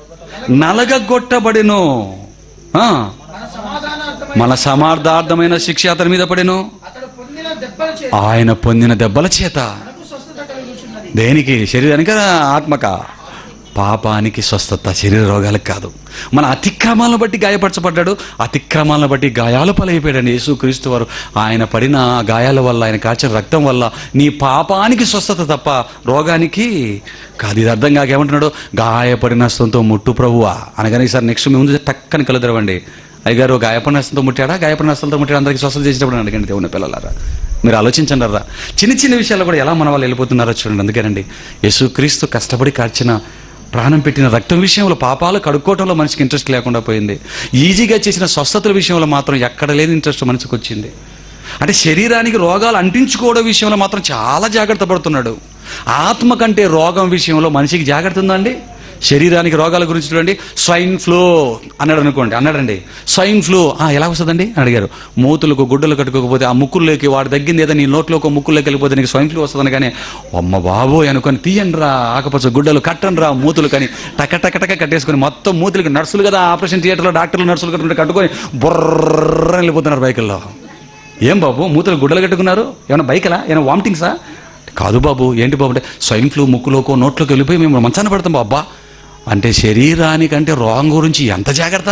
నలగగొట్టబడిను ఆ, మన సమాధానార్థమై మన సమార్థార్థమైన శిక్ష అతని మీద పడెను అతడు పొందిన దెబ్బల చేత ఆయన పొందిన దెబ్బల చేత మనకు స్వస్థత కలుగుచున్నది దేనికి శరీరానికి ఆత్మక పాపానికి స్వస్థత శరీర రోగాలకు కాదు మన అతిక్రమాలను బట్టి గాయపరచబడ్డాడు అతిక్రమాలను బట్టి గాయాలు పలైపోయాడండి యేసుక్రీస్తు వారు ఆయన పడిన గాయాల వల్ల ఆయన కాచిన రక్తం వల్ల నీ పాపానికి స్వస్థత తప్ప రోగానికి కాదు ఇది అర్థం కాక ఏమంటున్నాడు గాయపడిన హస్తంతో ముట్టు ప్రభువా అనగానే సార్ నెక్స్ట్ మీ ముందు టక్కని కలుదరవండి అయ్యగారు గాయపడిన హస్తంతో ముట్టాడా గాయపడిన హస్తంతో ముట్టాడా అందరికి స్వస్థత చేసేటప్పుడు అడగండి దేవుని పిల్లలారా మీరు ఆలోచించండి రా చిన్న చిన్న విషయాలు కూడా ఎలా మన వాళ్ళు వెళ్ళిపోతున్నారో చూడండి అందుకేనండి యేసుక్రీస్తు కష్టపడి కార్చిన ప్రాణం పెట్టిన రక్తం విషయంలో పాపాలు కడుక్కోవటంలో మనిషికి ఇంట్రెస్ట్ లేకుండా పోయింది ఈజీగా చేసిన స్వస్థతల విషయంలో మాత్రం ఎక్కడ లేని ఇంట్రెస్ట్ మనిషికి వచ్చింది అంటే శరీరానికి రోగాలు అంటించుకోవడం విషయంలో మాత్రం చాలా జాగ్రత్త పడుతున్నాడు ఆత్మ కంటే రోగం విషయంలో మనిషికి జాగ్రత్త ఉందండి శరీరానికి రోగాల గురించి చూడండి స్వైన్ ఫ్లూ అన్నాడు అనుకోండి అన్నాడండి స్వైన్ ఫ్లూ ఆ, ఎలా వస్తుందండి అని అడిగారు మూతులకు గుడ్డలు కట్టుకోకపోతే ఆ ముక్కుల్లోకి వాడు తగ్గింది ఏదో నీ నోట్లోకి ముక్కుల్లోకి వెళ్ళిపోతే నీకు స్వైన్ ఫ్లూ వస్తుందని కానీ అమ్మ బాబోయ్ అనుకొని తీయండి రా ఆకపచ్చ గుడ్డలు కట్టండి రా మూతులు కానీ టక టక టక కట్టేసుకొని మొత్తం మూతులకి నర్సులు కదా ఆపరేషన్ థియేటర్లో డాక్టర్లు నర్సులు కట్టుకుంటే కట్టుకొని బొర్ర వెళ్ళిపోతున్నారు బైకుల్లో ఏం బాబు మూతలు గుడ్డలు కట్టుకున్నారు ఏమైనా బైకలా ఏమైనా వామిటింగ్సా కాదు బాబు ఏంటి బాబు అంటే స్వైన్ ఫ్లూ ముక్కులోకో నోట్లోకి వెళ్ళిపోయి మేము మంచాన పడతాం బాబా అంటే శరీరానికంటే రోగం గురించి ఎంత జాగ్రత్త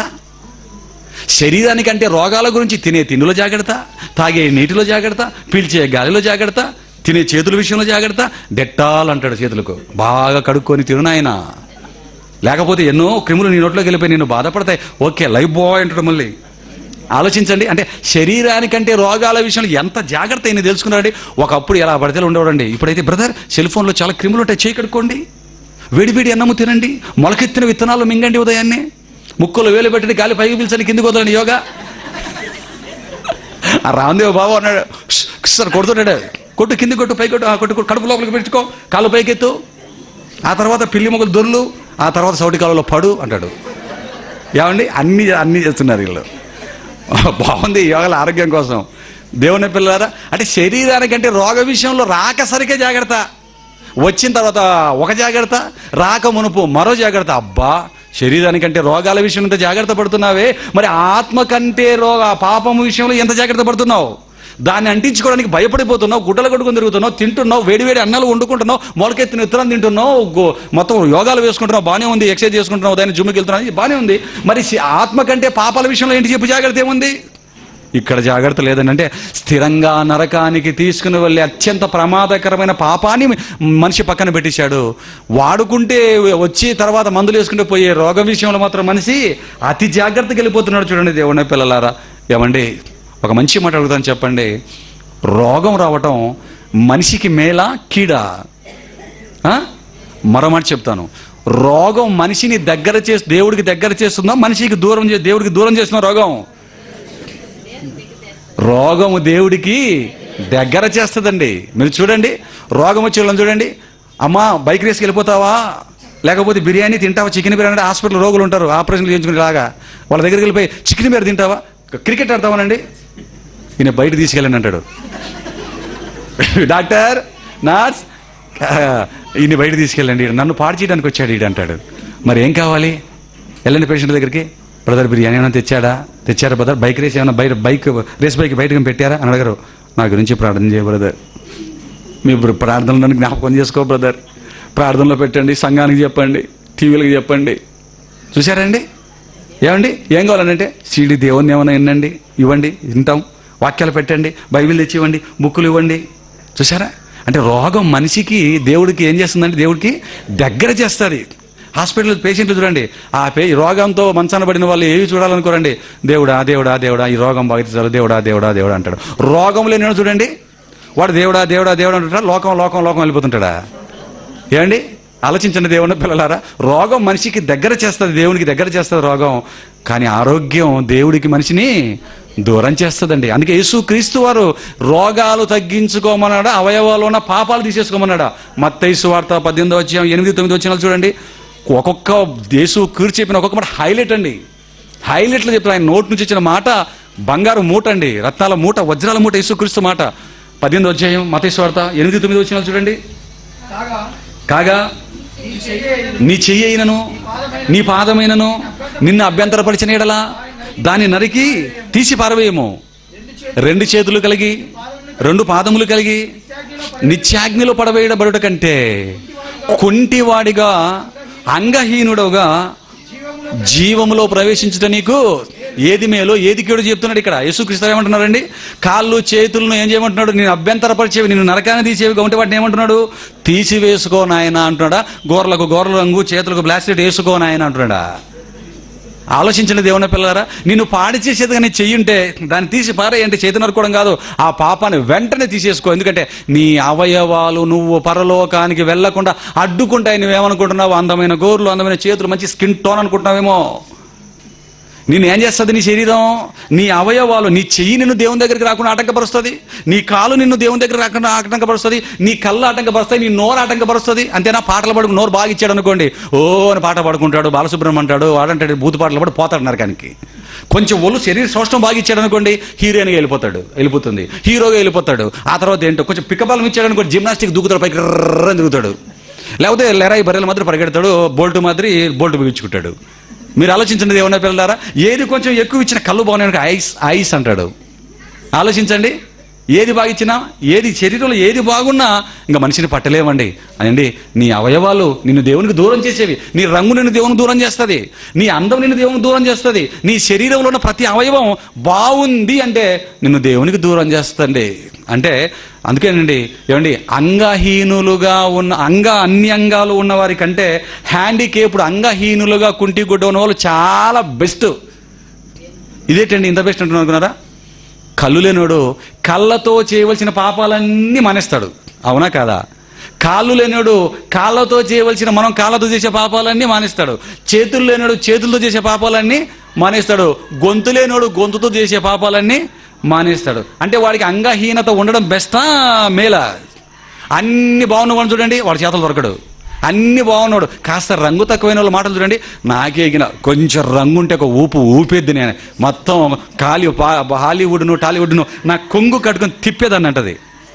శరీరానికంటే రోగాల గురించి తినే తిండిలో జాగ్రత్త తాగే నీటిలో జాగ్రత్త పీల్చే గాలిలో జాగ్రత్త తినే చేతుల విషయంలో జాగ్రత్త డెట్టాల్ అంటాడు చేతులకు బాగా కడుక్కొని తిరునాయన లేకపోతే ఎన్నో క్రిములు నీ నోట్లోకి వెళ్ళిపోయి నేను బాధపడతాయి ఓకే లైఫ్ బాయ్ అంటాడు మళ్ళీ ఆలోచించండి అంటే శరీరానికంటే రోగాల విషయంలో ఎంత జాగ్రత్త అయినా తెలుసుకున్నారండి ఒకప్పుడు ఎలా పడితే ఉండేవాడండి ఇప్పుడైతే బ్రదర్ సెల్ ఫోన్లో చాలా క్రిములు ఉంటాయి చేయి కడుక్కోండి వేడి వేడి అన్నము తినండి మొలకెత్తిన విత్తనాలు మింగండి ఉదయాన్నే ముక్కులు వేలు పెట్టండి గాలి పైకి పిలిచండి కిందికి వదలండి యోగా ఆ రామదేవ్ బాబు అన్నాడు "ష్, ష్" అని కొడుతున్నాడు కొట్టు కింది కొట్టు పై కొట్టు ఆ కొట్టు కొట్టు, కడుపు లోపలికి పెట్టుకో కాళ్ళు పైకెత్తు ఆ తర్వాత పిల్లి మొగలు దొర్లు ఆ తర్వాత సౌటి కాలంలో పడు అంటాడు ఏమండి అన్ని అన్ని చేస్తున్నారు వీళ్ళు బాగుంది ఈ యోగాల ఆరోగ్యం కోసం దేవుని పిల్లలారా అంటే శరీరానికంటే రోగ విషయంలో రాక సరికే జాగ్రత్త వచ్చిన తర్వాత ఒక జాగ్రత్త రాక మునుపు మరో జాగ్రత్త అబ్బా శరీరానికంటే రోగాల విషయం ఇంత జాగ్రత్త పడుతున్నావే మరి ఆత్మ కంటే రోగ పాపం విషయంలో ఎంత జాగ్రత్త పడుతున్నావు దాన్ని అంటించుకోవడానికి భయపడిపోతున్నావు గుడ్డలు కొట్టుకుని తిరుగుతున్నావు తింటున్నావు వేడి వేడి అన్నాలు వండుకుంటున్నావు మొలకెత్తిన విత్తనం తింటున్నావు గో- మొత్తం యోగాలు వేసుకుంటున్నావు బాగానే ఉంది ఎక్సర్సైజ్ చేసుకుంటున్నావు దాన్ని జిమ్కి వెళ్తున్నావు ఇది బాగానే ఉంది మరి శ- ఆత్మ కంటే పాపాల విషయంలో ఏంటి చెప్పు జాగ్రత్త ఏముంది ఇక్కడ జాగ్రత్త లేదని అంటే స్థిరంగా నరకానికి తీసుకుని వెళ్ళే అత్యంత ప్రమాదకరమైన పాపాన్ని మనిషి పక్కన పెట్టేశాడు వాడుకుంటే వచ్చి తర్వాత మందులు వేసుకుంటే పోయే రోగ విషయంలో మాత్రం మనిషి అతి జాగ్రత్తగా వెళ్ళిపోతున్నాడు చూడండి దేవుని పిల్లలారా ఏమండి ఒక మంచి మాట అడుగుతాను చెప్పండి రోగం రావటం మనిషికి మేలా కీడా ఆ? మరో మాట చెప్తాను రోగం మనిషిని దగ్గర చేసి దేవుడికి దగ్గర చేస్తుందా మనిషికి దూరం చే దేవుడికి దూరం చేస్తున్న రోగం రోగము దేవుడికి దగ్గర చేస్తుందండి మీరు చూడండి రోగం వచ్చే వాళ్ళని చూడండి అమ్మా బైక్ రేస్కి వెళ్ళిపోతావా లేకపోతే బిర్యానీ తింటావా చికెన్ బిర్యానీ అంటే హాస్పిటల్ రోగులు ఉంటారు ఆపరేషన్ చేయించుకునే లాగా వాళ్ళ దగ్గరికి వెళ్ళిపోయి చికెన్ బిర్యానీ తింటావా క్రికెట్ ఆడతావానండి ఈయన బయట తీసుకెళ్ళండి అంటాడు డాక్టర్ నర్స్ ఈయన బయట తీసుకెళ్ళండి ఈయన నన్ను పాడు చేయడానికి వచ్చాడు ఈడు అంటాడు మరి ఏం కావాలి వెళ్ళండి పేషెంట్ దగ్గరికి బ్రదర్ బిర్యానీ ఏమైనా తెచ్చాడా తెచ్చారా బ్రదర్ బైక్ రేస్ ఏమైనా బయట బైక్ రేస్ బైక్ బయటకు పెట్టారా అని అడగరు నా గురించి ప్రార్థన చేయ బ్రదర్ మీ బ్ర- ప్రార్థనలు నన్ను జ్ఞాపకం చేసుకో బ్రదర్ ప్రార్థనలో పెట్టండి సంఘానికి చెప్పండి టీవీలకు చెప్పండి చూసారండి ఏమండి ఏం కావాలనంటే సీడి దేవుణ్ణి ఏమైనా వినండి ఇవ్వండి వింటాం వాక్యాలు పెట్టండి బైబిల్ తెచ్చి ఇవ్వండి బుక్కులు ఇవ్వండి చూసారా అంటే రోగం మనిషికి దేవుడికి ఏం చేస్తుందంటే దేవుడికి దగ్గర చేస్తుంది హాస్పిటల్ పేషెంట్లు చూడండి ఆ పే ఈ రోగంతో మంచాన పడిన వాళ్ళు ఏవి చూడాలనుకోరండి దేవుడా దేవుడా దేవుడా ఈ రోగం బాగా చాలు దేవుడా దేవుడా దేవుడా అంటాడు రోగం లేని చూడండి వాడు దేవుడా దేవుడా దేవుడా అంటుంటాడు లోకం లోకం లోకం వెళ్ళిపోతుంటాడా ఏమండి ఆలోచించండి దేవుని పిల్లలారా రోగం మనిషికి దగ్గర చేస్తుంది దేవునికి దగ్గర చేస్తుంది రోగం కానీ ఆరోగ్యం దేవుడికి మనిషిని దూరం చేస్తుందండి అందుకే యేసు క్రీస్తు వారు రోగాలు తగ్గించుకోమన్నాడా అవయవాలు ఉన్న పాపాలు తీసేసుకోమన్నాడా మత్తైసు వార్త పద్దెనిమిది వచ్చాం ఎనిమిది తొమ్మిది వచ్చిన చూడండి ఒక్కొక్క యేసు కీర్చి చెప్పిన ఒక్కొక్క మాట హైలైట్ అండి హైలైట్లు చెప్తారు ఆయన నోట్ నుంచి వచ్చిన మాట బంగారు మూట అండి రత్నాల మూట వజ్రాల మూట యేసుక్రీస్తు మాట పద్దెనిమిది అధ్యాయం మతేశ్వార్త ఎనిమిది తొమ్మిది వచ్చిన చూడండి కాగా కాగా నీ చెయ్యి నీ చెయ్యి అయినను నీ పాదమైనను నిన్ను అభ్యంతరపరిచిన ఎడలా దాన్ని నరికి తీసి పారవేయము రెండు చేతులు కలిగి రెండు పాదములు కలిగి నిత్యాగ్నిలో పడవేయబడుట కంటే కుంటివాడిగా అంగహీనుడుగా జీవములో ప్రవేశించుట నీకు ఏది మేలో ఏది కీడు చెప్తున్నాడు ఇక్కడ యేసుక్రీస్తు ఏమంటున్నారండి కాళ్ళు చేతులను ఏం చేయమంటున్నాడు నేను అభ్యంతరపరిచేవి నేను నరకాన్ని తీసేవిగా ఉంటే వాటిని ఏమంటున్నాడు తీసివేసుకో నాయన అంటున్నాడా గోర్లకు గోర్ల రంగు చేతులకు బ్లాస్లెట్ వేసుకో నాయన అంటున్నాడా ఆలోచించండి దేవుని పిల్లరా నిన్ను పాడి చేసేదిగా నీ చెయ్యుంటే దాన్ని తీసి పారేయంటే చేతి నరుకోవడం కాదు ఆ పాపాన్ని వెంటనే తీసేసుకో ఎందుకంటే నీ అవయవాలు నువ్వు పరలోకానికి వెళ్లకుండా అడ్డుకుంటాయి నువ్వేమనుకుంటున్నావు అందమైన గోర్లు అందమైన చేతులు మంచి స్కిన్ టోన్ అనుకుంటున్నావేమో నేను ఏం చేస్తుంది నీ శరీరం నీ అవయవాలు నీ చెయ్యి నిన్ను దేవుని దగ్గరికి రాకుండా ఆటంకపరుస్తుంది నీ కాలు నిన్ను దేవుని దగ్గర రాకుండా ఆటంకపరుస్తుంది నీ కళ్ళు ఆటంకపరుస్తాయి నీ నోరు ఆటంకపరుస్తుంది అంతేనా పాటలు పాడుకు నోరు బాగా ఇచ్చాడు అనుకోండి ఓ అని పాట పాడుకుంటాడు బాలసుబ్రహ్మణ్యం అంటాడు వాడంటాడు బూతు పాటలు పాడు పోతాడు నరకానికి కొంచెం ఒళ్ళు శరీర సౌష్ఠం బాగా ఇచ్చాడు అనుకోండి హీరోయిన్గా వెళ్ళిపోతాడు వెళ్ళిపోతుంది హీరోగా వెళ్ళిపోతాడు ఆ తర్వాత ఏంటో కొంచెం పికపాలం ఇచ్చాడు అనుకోండి జిమ్నాస్టిక్ దూకుతాడు పైకి రర్రని దిగుతాడు లేకపోతే లెరాయి బర్రెల మాదిరి పరిగెడతాడు బోల్ట్ మాదిరి బోల్ట్ బిగించుకుంటాడు మీరు ఆలోచించండి ఏమన్నా పిల్లలారా ఏది కొంచెం ఎక్కువ ఇచ్చిన కళ్ళు బాగున్నాయి ఐస్ ఐస్ అంటాడు ఆలోచించండి ఏది బాగా ఇచ్చినా ఏది శరీరంలో ఏది బాగున్నా ఇంకా మనిషిని పట్టలేమండి అనండి నీ అవయవాలు నిన్ను దేవునికి దూరం చేసేవి నీ రంగు నిన్ను దేవునికి దూరం చేస్తుంది నీ అందం నిన్ను దేవునికి దూరం చేస్తుంది నీ శరీరంలో ఉన్న ప్రతి అవయవం బాగుంది అంటే నిన్ను దేవునికి దూరం చేస్తుంది అంటే అందుకేనండి ఏమండి అంగహీనులుగా ఉన్న అంగ అన్ని అంగాలు ఉన్న వారి కంటే హ్యాండికేపుడు అంగహీనులుగా కుంటి గుడ్డ ఉన్న వాళ్ళు చాలా బెస్ట్ ఇదేంటండి ఇంత బెస్ట్ అంటున్నారు అనుకున్నారా కళ్ళు లేనోడు కళ్ళతో చేయవలసిన పాపాలన్నీ మానేస్తాడు అవునా కాదా కాళ్ళు లేనోడు కాళ్ళతో చేయవలసిన మనం కాళ్ళతో చేసే పాపాలన్నీ మానేస్తాడు చేతులు లేనోడు చేతులతో చేసే పాపాలన్నీ మానేస్తాడు గొంతు లేనోడు గొంతుతో చేసే పాపాలన్నీ మానేస్తాడు అంటే వాడికి అంగహీనత ఉండడం బెస్టా మేలా అన్ని బాగున్న వాడిని చూడండి వాడి చేతలు దొరకడు అన్ని బాగున్నాడు కాస్త రంగు తక్కువైన వాళ్ళ మాటలు చూడండి నాకే ఎగిన కొంచెం రంగు ఉంటే ఒక ఊపు ఊపేద్ది నేను మొత్తం కాలి పా- హాలీవుడ్ను టాలీవుడ్ను నా కొంగు కట్టుకొని తిప్పేదాన్ని అంటది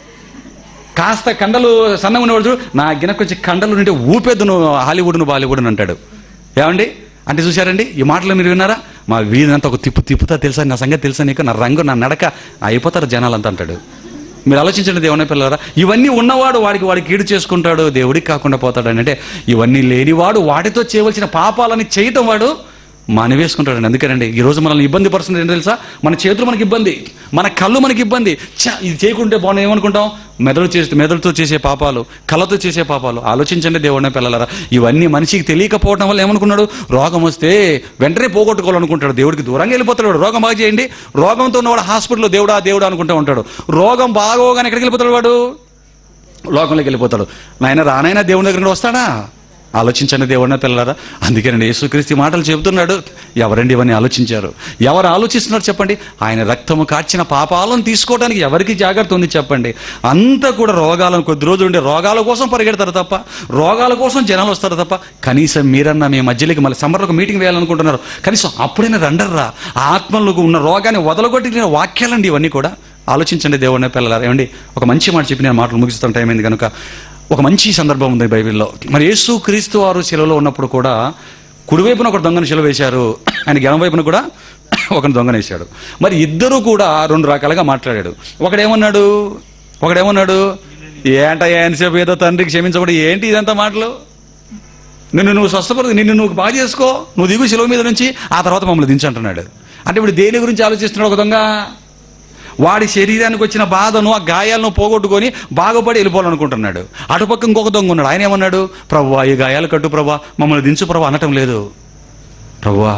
కాస్త కండలు సన్నగా ఉన్నవాడు చూడు నా గిన కొంచెం కండలు నుండి ఊపేద్దు నువ్వు హాలీవుడ్ను బాలీవుడ్ను అంటాడు ఏమండి అంటే చూశారండి ఈ మాటలు మీరు విన్నారా మా వీధినంతా ఒక తిప్పు తిప్పుతా తెలుసా నా సంగతి తెలుసా నీకు నా రంగు నా నడక అయిపోతారు జనాలంతా అంటాడు మీరు ఆలోచించండి దేవుని పిల్లరా ఇవన్నీ ఉన్నవాడు వాడికి వాడికి కీడు చేసుకుంటాడు దేవుడికి కాకుండా పోతాడు అని అంటే ఇవన్నీ లేనివాడు వాటితో చేయవలసిన పాపాలని చేయటం వాడు మానివేసుకుంటాడండి అందుకేనండి ఈ రోజు మనల్ని ఇబ్బంది పరుస్తుంది ఏంటో తెలుసా మన చేతులు మనకి ఇబ్బంది మన కళ్ళు మనకి ఇబ్బంది ఛ, ఇది చేయకుంటే బాగుంది ఏమనుకుంటాం మెదడు చేస్తే మెదడుతో చేసే పాపాలు కళ్ళతో చేసే పాపాలు ఆలోచించండి దేవుడిని పిల్లలరా ఇవన్నీ మనిషికి తెలియకపోవడం వల్ల ఏమనుకున్నాడు రోగం వస్తే వెంటనే పోగొట్టుకోవాలనుకుంటాడు దేవుడికి దూరంగా వెళ్ళిపోతాడు వాడు. రోగం బాగా చేయండి రోగంతో ఉన్నవాడు హాస్పిటల్లో దేవుడా దేవుడా అనుకుంటూ ఉంటాడు రోగం బాగోగానే ఎక్కడికి వెళ్ళిపోతాడు వాడు లోకంలోకి వెళ్ళిపోతాడు నాయన రానైనా దేవుని దగ్గర నుండి వస్తాడా ఆలోచించండి దేవుడిన పిల్లలారా అందుకేనండి యేసుక్రీస్తు ఈ మాటలు చెబుతున్నాడు ఎవరండి ఇవన్నీ ఆలోచించారు ఎవరు ఆలోచిస్తున్నారు చెప్పండి ఆయన రక్తము కార్చిన పాపాలను తీసుకోవడానికి ఎవరికి జాగ్రత్త ఉంది చెప్పండి అంతా కూడా రోగాలను కొద్ది రోజులు ఉండే రోగాల కోసం పరిగెడతారు తప్ప రోగాల కోసం జనాలు వస్తారు తప్ప కనీసం మీరన్నా మీ మధ్యలోకి మళ్ళీ సమ్మర్లో ఒక మీటింగ్ వేయాలనుకుంటున్నారు కనీసం అప్పుడైనా రండర్రా ఆత్మలకు ఉన్న రోగాన్ని వదలగొట్టిన వాక్యాలండి ఇవన్నీ కూడా ఆలోచించండి దేవుడిని పిల్లలారా ఏమండి ఒక మంచి మాట చెప్పి నేను మాటలు ముగిస్తాను టైం అయింది కనుక ఒక మంచి సందర్భం ఉంది బైబిల్లో మరి యేసు క్రీస్తు వారు శిలలో ఉన్నప్పుడు కూడా కుడివైపున ఒక దొంగను శిల వేశారు ఆయన ఎడం వైపున కూడా ఒక దొంగను వేశాడు మరి ఇద్దరు కూడా రెండు రకాలుగా మాట్లాడాడు ఒకడేమన్నాడు ఒకడేమన్నాడు ఏంట ఎంతసేపు ఏదో తండ్రికి క్షమించబడి ఏంటి ఇదంతా మాటలు నిన్ను నువ్వు స్వస్థపడు నిన్ను నువ్వు బాగా చేసుకో నువ్వు దిగు శిలువ మీద నుంచి ఆ తర్వాత మమ్మల్ని దించంటున్నాడు అంటే ఇప్పుడు దేని గురించి ఆలోచిస్తున్నాడు ఒక దొంగ వాడి శరీరానికి వచ్చిన బాధను ఆ గాయాలను పోగొట్టుకొని బాగుపడి వెళ్ళిపోవాలనుకుంటున్నాడు అటుపక్క ఇంకొక దొంగ ఉన్నాడు ఆయన ఏమన్నాడు ప్రభు ఈ గాయాలు కట్టు ప్రభా మమ్మల్ని దించు ప్రభా అనటం లేదు ప్రభువా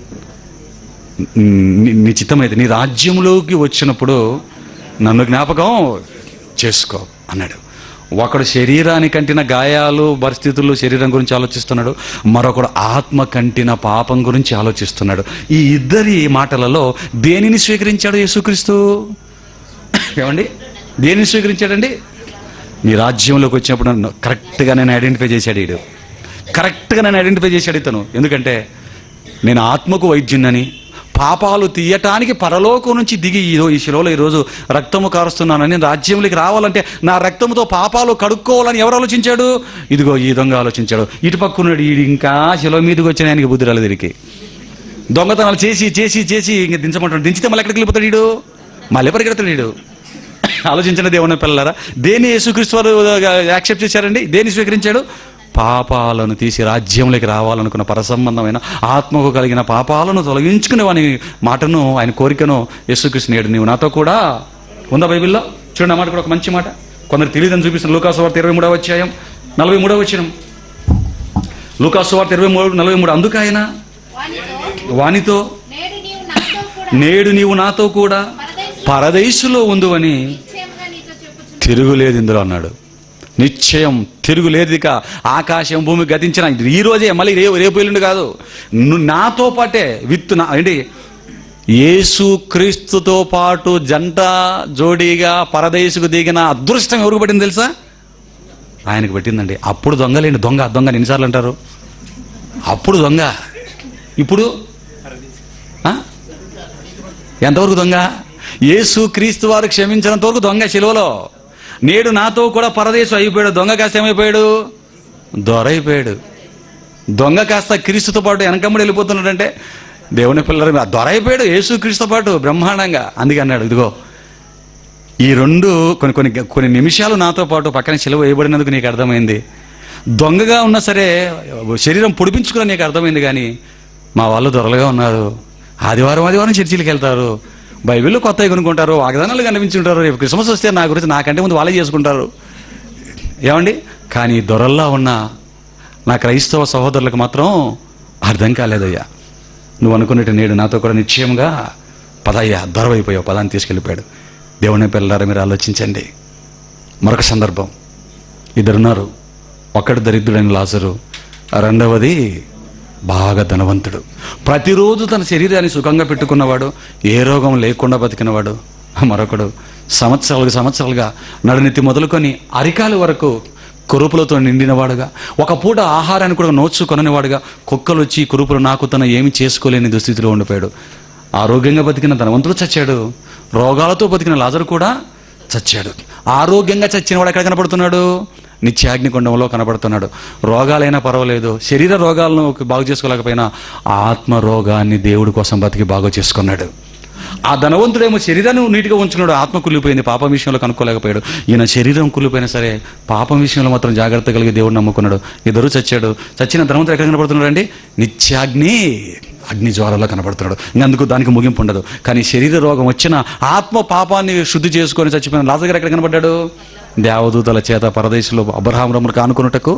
నీ నీ చిత్తమైతే నీ రాజ్యంలోకి వచ్చినప్పుడు నన్ను జ్ఞాపకం చేసుకో అన్నాడు ఒకడు శరీరానికి కంటిన గాయాలు పరిస్థితులు శరీరం గురించి ఆలోచిస్తున్నాడు మరొకడు ఆత్మ కంటిన పాపం గురించి ఆలోచిస్తున్నాడు ఈ ఇద్దరి మాటలలో దేనిని స్వీకరించాడు యేసుక్రీస్తు ఏమండి దేనిని స్వీకరించాడండి నీ రాజ్యంలోకి వచ్చినప్పుడు నన్ను కరెక్ట్గా నేను ఐడెంటిఫై చేశాడు వీడు కరెక్ట్గా నేను ఐడెంటిఫై చేశాడు ఇతను ఎందుకంటే నేను ఆత్మకు వైద్యున్నని పాపాలు తీయటానికి పరలోకం నుంచి దిగి ఈ ఈ శిలలో ఈరోజు రక్తము కారుస్తున్నానని రాజ్యంలోకి రావాలంటే నా రక్తముతో పాపాలు కడుక్కోవాలని ఎవరు ఆలోచించాడు ఇదిగో ఈ దొంగ ఆలోచించాడు ఇటు పక్కున్నాడు ఈ ఇంకా శిలో మీదకి వచ్చిన ఆయనకి బుద్ధి రాలేదు వీరికి దొంగతనాలు చేసి చేసి చేసి ఇంక దించమంటాడు దించితే మళ్ళీ ఎక్కడికి వెళ్ళిపోతాడు వీడు మళ్ళీ పరిగెడతాడు వీడు ఆలోచించిన దేవుని పిల్లలారా దేన్ని యేసుక్రీస్తు వారు యాక్సెప్ట్ చేశారండి దేన్ని స్వీకరించాడు పాపాలను తీసి రాజ్యంలోకి రావాలనుకున్న పరసంబంధమైన ఆత్మకు కలిగిన పాపాలను తొలగించుకునే వాని మాటను ఆయన కోరికను యేసుక్రీస్తు నేడు నీవు నాతో కూడా ఉందా బైబిల్లో చూడండి ఆ మాట కూడా ఒక మంచి మాట కొందరు తెలియదని చూపిస్తున్న లూకాసు వార్త ఇరవై మూడవ అధ్యాయం నలభై మూడవ వచ్చిన లూకాసు వార్త ఇరవై మూడు నలభై మూడు అందుకు ఆయన వానితో వానితో నేడు నీవు నాతో కూడా నేడు నీవు నాతో కూడా పరదేశులో పరదేశులో ఉందు అని నిశ్చయముగా నీతో చెప్పుచున్నాను తిరుగులేదు ఇందులో అన్నాడు నిశ్చయం తిరుగులేదు ఇక ఆకాశం భూమి గతించిన ఈ రోజే మళ్ళీ రేపు రేపు ఎల్లుండి కాదు ను- నాతో పాటే విత్ నా ఏంటి యేసు క్రీస్తుతో పాటు జంట జోడీగా పరదేశుకు దిగిన అదృష్టం ఎవరికి పట్టింది తెలుసా ఆయనకు పెట్టిందండి అప్పుడు దొంగలేండి దొంగ దొంగ ఎన్నిసార్లు అంటారు అప్పుడు దొంగ ఇప్పుడు ఆ? ఎంతవరకు దొంగ యేసు క్రీస్తు వారు క్షమించినంత వరకు దొంగ శిలువలో నేడు నాతో కూడా పరదేశం అయిపోయాడు దొంగ కాస్త ఏమైపోయాడు దొరైపోయాడు దొంగ కాస్త క్రీస్తుతో పాటు వెనకమ్మడి వెళ్ళిపోతున్నాడంటే దేవుని పిల్లలు దొరైపోయాడు యేసు క్రీస్తుతో పాటు బ్రహ్మాండంగా అందుకే అన్నాడు ఇదిగో ఈ రెండు కొన్ని కొన్ని కొన్ని నిమిషాలు నాతో పాటు పక్కన సెలవు వేయబడినందుకు నీకు అర్థమైంది దొంగగా ఉన్నా సరే శరీరం పొడిపించుకుని నీకు అర్థమైంది కానీ మా వాళ్ళు దొరలుగా ఉన్నారు ఆదివారం ఆదివారం చర్చిలకు వెళ్తారు బైబిల్లో కొత్తవి కొనుక్కుంటారు వాగ్దానాలు కనిపించుంటారు రేపు క్రిస్మస్ వస్తే నా గురించి నాకంటే ముందు వాళ్ళే చేసుకుంటారు ఏమండి కానీ దొరల్లా ఉన్న నా క్రైస్తవ సహోదరులకు మాత్రం అర్థం కాలేదయ్యా నువ్వు అనుకున్నట్టు నేడు నాతో కూడా నిశ్చయంగా పదయ్యా దొరవైపోయావు పదాన్ని తీసుకెళ్ళిపోయాడు దేవుని పిల్లలారా మీరు ఆలోచించండి మరొక సందర్భం ఇద్దరున్నారు ఒకడు దరిద్రుడైన లాజరు రెండవది బాగా ధనవంతుడు ప్రతిరోజు తన శరీరాన్ని సుఖంగా పెట్టుకున్నవాడు ఏ రోగం లేకుండా బతికినవాడు మరొకడు సంవత్సరాలుగా సంవత్సరాలుగా నడునెత్తి మొదలుకొని అరికాలు వరకు కురుపులతో నిండినవాడుగా ఒక పూట ఆహారాన్ని కూడా నోచుకొననివాడుగా కుక్కలు వచ్చి కురుపులు నాకు తన ఏమి చేసుకోలేని దుస్థితిలో ఉండిపోయాడు ఆరోగ్యంగా బతికిన ధనవంతుడు చచ్చాడు రోగాలతో బతికిన లాజరు కూడా చచ్చాడు ఆరోగ్యంగా చచ్చిన వాడు ఎక్కడ కనపడుతున్నాడు నిత్యాగ్నికుండంలో కనపడుతున్నాడు రోగాలైనా పర్వాలేదు శరీర రోగాలను బాగు చేసుకోలేకపోయినా ఆత్మ రోగాన్ని దేవుడి కోసం బతికి బాగు చేసుకున్నాడు ఆ ధనవంతుడేమో శరీరాన్ని నీటిగా ఉంచుకున్నాడు ఆత్మ కుళ్ళిపోయింది పాపం విషయంలో కనుక్కోలేకపోయాడు ఈయన శరీరం కుళ్ళిపోయినా సరే పాపం విషయంలో మాత్రం జాగ్రత్త కలిగి దేవుడు నమ్ముకున్నాడు ఇద్దరు చచ్చాడు చచ్చిన ధనవంతుడు ఎక్కడ కనపడుతున్నాడు అండి నిత్యాగ్ని అగ్ని జ్వాలలో కనపడుతున్నాడు ఇంకా అందుకు దానికి ముగింపు ఉండదు కానీ శరీర రోగం వచ్చిన ఆత్మ పాపాన్ని శుద్ధి చేసుకొని చచ్చిపోయిన లాజర్ గారు ఎక్కడ కనపడ్డాడు దేవదూతల చేత పరదేశంలో అబ్రహామురములు కానుకున్నటకు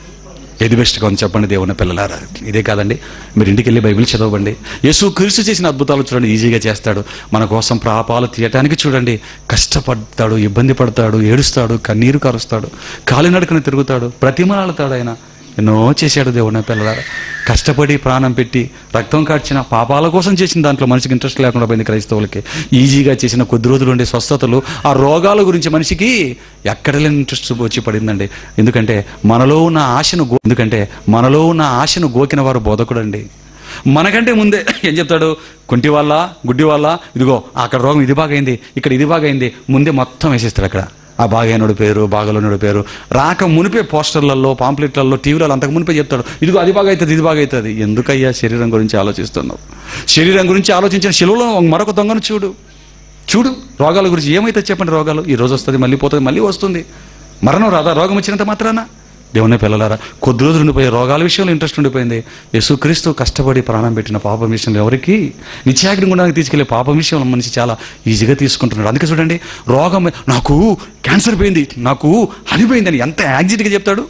ఏది బెస్ట్గా ఉంది చెప్పండి దేవుని పిల్లలారా ఇదే కాదండి మీరు ఇంటికి వెళ్ళి బైబిల్ చదవండి యేసు క్రీస్తు చేసిన అద్భుతాలు చూడండి ఈజీగా చేస్తాడు మన కోసం పాపాలు తీయటానికి చూడండి కష్టపడతాడు ఇబ్బంది పడతాడు ఏడుస్తాడు కన్నీరు కారుస్తాడు కాలినడకన తిరుగుతాడు ప్రతిమలాడతాడు ఆయన ఎన్నో చేశాడు దేవుని పిల్లలారా కష్టపడి ప్రాణం పెట్టి రక్తం కార్చిన పాపాల కోసం చేసిన దాంట్లో మనిషికి ఇంట్రెస్ట్ లేకుండా పోయింది క్రైస్తవులకి ఈజీగా చేసిన కొద్ది రోజులు ఉండే స్వస్థతలు ఆ రోగాల గురించి మనిషికి ఎక్కడ లేని ఇంట్రెస్ట్ వచ్చి పడిందండి ఎందుకంటే మనలో ఉన్న ఆశను గో ఎందుకంటే మనలో ఉన్న ఆశను గోకిన వారు బోధకుడండి మనకంటే ముందే ఏం చెప్తాడు కుంటి వల్ల గుడ్డి వల్ల ఇదిగో అక్కడ రోగం ఇది బాగైంది ఇక్కడ ఇది బాగైంది ముందే మొత్తం వేసేస్తాడు అక్కడ ఆ బాగైనడు పేరు బాగలోనుడు పేరు రాక మునిపే పోస్టర్లలో పాంప్లెట్లలో టీవీలలో అంతకు మునిపే చెప్తాడు ఇదిగో అది బాగా అవుతుంది ఇది బాగా అవుతుంది ఎందుకయ్యా శరీరం గురించి ఆలోచిస్తున్నావు శరీరం గురించి ఆలోచించిన శిలువలో మరొక దొంగను చూడు చూడు రోగాల గురించి ఏమైతే చెప్పండి రోగాలు ఈ రోజు వస్తుంది మళ్ళీ పోతుంది మళ్ళీ వస్తుంది మరణం రాదా రోగం వచ్చినంత మాత్రాన దేవునే పిల్లలారా కొద్ది రోజులు ఉండిపోయి రోగాల విషయంలో ఇంట్రెస్ట్ ఉండిపోయింది యేసుక్రీస్తు కష్టపడి ప్రాణం పెట్టిన పాపం విషయంలో ఎవరికి నిత్యాగ్ని గుండానికి తీసుకెళ్లే పాపం విషయంలో మనిషి చాలా ఈజీగా తీసుకుంటున్నాడు అందుకే చూడండి రోగం నాకు క్యాన్సర్ పోయింది నాకు అది పోయిందని ఎంత యాక్సిడెంట్గా చెప్తాడు